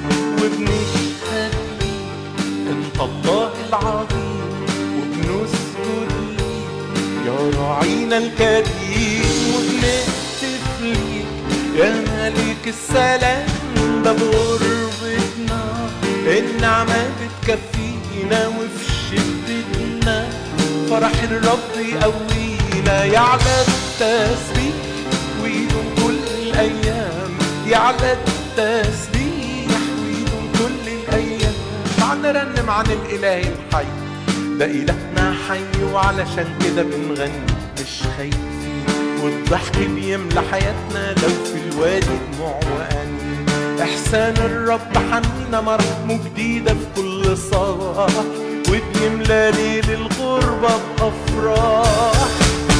وبنشهد انت الله العظيم وبنسجد ليك يا راعينا الكريم وبنهتف ليك يا ملك السلام ده بغربتنا النعمة بتكفينا وفي شدتنا فرح الرب يقوينا يعلى التسبيح ويدوم كل الأيام يعلى التسبيح ويدوم كل الأيام تعال نرنم عن الإله الحي ده إلهنا حي وعلشان كده بنغني مش خايفين والضحك بيملى حياتنا لو في الوادي دموع وأنين إحسان الرب حنينا مرحمه جديدة في كل صباح وبيملى ليل الغربة بأفراح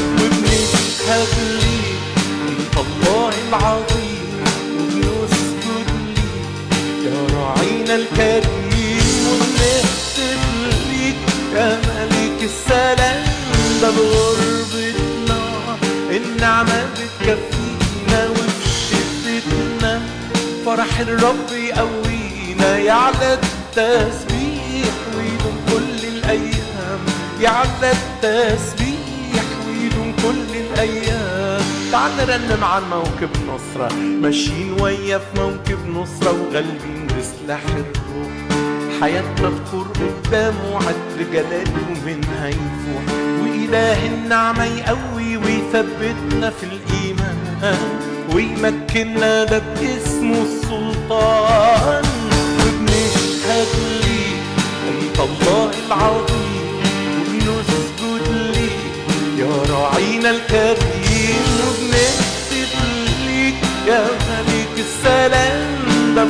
وبنشهد ليك أنت الله العظيم وبنسجد ليك يا راعينا الكريم ونهتف ليك يا ملك السلام ده بغربتنا النعمة بتكفينا وفي شدتنا فرح الرب يقوينا يعلى التسبيح ويدوم كل الأيام يعلى التسبيح ويدوم كل الأيام تعال نرنم عن موكب نصرة ماشيين ويا في موكب نصرة وغالبين بسلاح الروح حياتنا تخر قدامه عطر جلاله من هيفوح وإله النعمة يقوي ويثبتنا في الإيمان ويمكننا ده باسمه السلطان وبنشهد ليك انت الله العظيم وبنسجد ليك يا راعينا الكريم وبنهتف ليك يا ملك السلام ده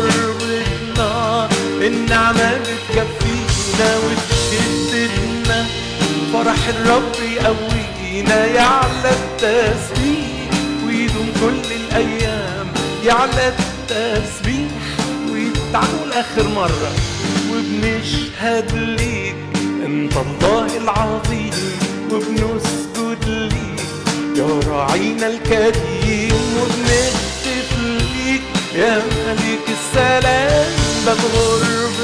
بغربتنا النعمة بتكفينا وفي شدتنا فرح الرب يقوينا يعلى التسبيح ويدوم كل الأيام يعلى التسبيح ويتعالوا لآخر مرة وبنشهد ليك انت الله العظيم وبنسجد ليك يا راعينا الكريم وبنهتف ليك يا ملك السلام ده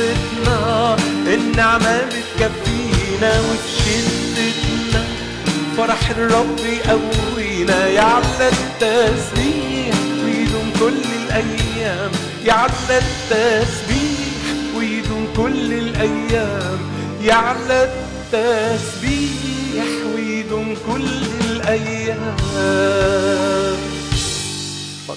بغربتنا النعمة بتكفينا وفي شدتنا فرح الرب يقوينا يعلى التسبيح ويدوم كل الأيام يعلى التسبيح ويدوم كل الأيام يعلى التسبيح ويدوم كل الأيام اتفضل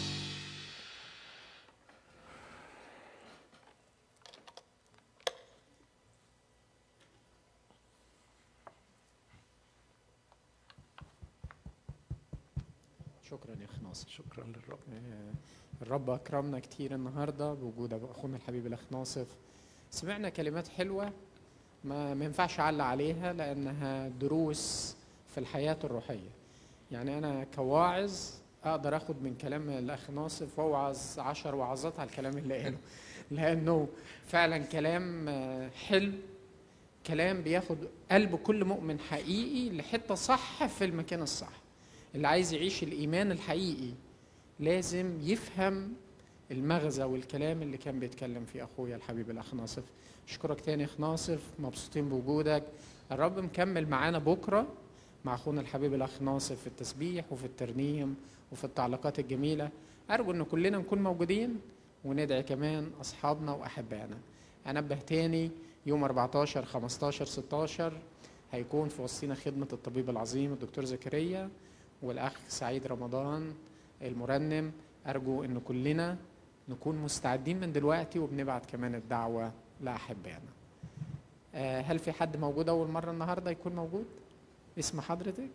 شكرا يا اخ ناصر شكرا للرب آه، الرب اكرمنا كتير النهارده بوجود أبو- اخونا الحبيب الاخ ناصف سمعنا كلمات حلوه ما ما ينفعش اعلق عليها لانها دروس في الحياه الروحيه يعني انا كواعظ اقدر اخد من كلام الاخ ناصف واوعظ عشر وعظات على الكلام اللي قاله لانه فعلا كلام آه، حلو كلام بياخد قلب كل مؤمن حقيقي لحته صح في المكان الصح اللي عايز يعيش الايمان الحقيقي لازم يفهم المغزى والكلام اللي كان بيتكلم فيه اخويا الحبيب الاخ ناصف اشكرك تاني يا اخ ناصف مبسوطين بوجودك الرب مكمل معانا بكره مع اخونا الحبيب الاخ ناصف في التسبيح وفي الترنيم وفي التعليقات الجميله ارجو ان كلنا نكون موجودين وندعي كمان اصحابنا واحبائنا انبه تاني يوم 14 15 16 هيكون في وسطنا خدمه الطبيب العظيم الدكتور زكريا والاخ سعيد رمضان المرنم ارجو ان كلنا نكون مستعدين من دلوقتي وبنبعت كمان الدعوه لاحبائنا آه، هل في حد موجود اول مره النهارده يكون موجود اسم حضرتك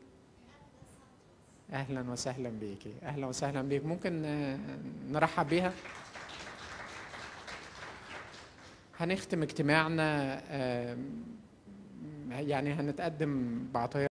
اهلا وسهلا بيكي اهلا وسهلا بيك ممكن آه، نرحب بيها هنختم اجتماعنا آه، يعني هنتقدم بعطيه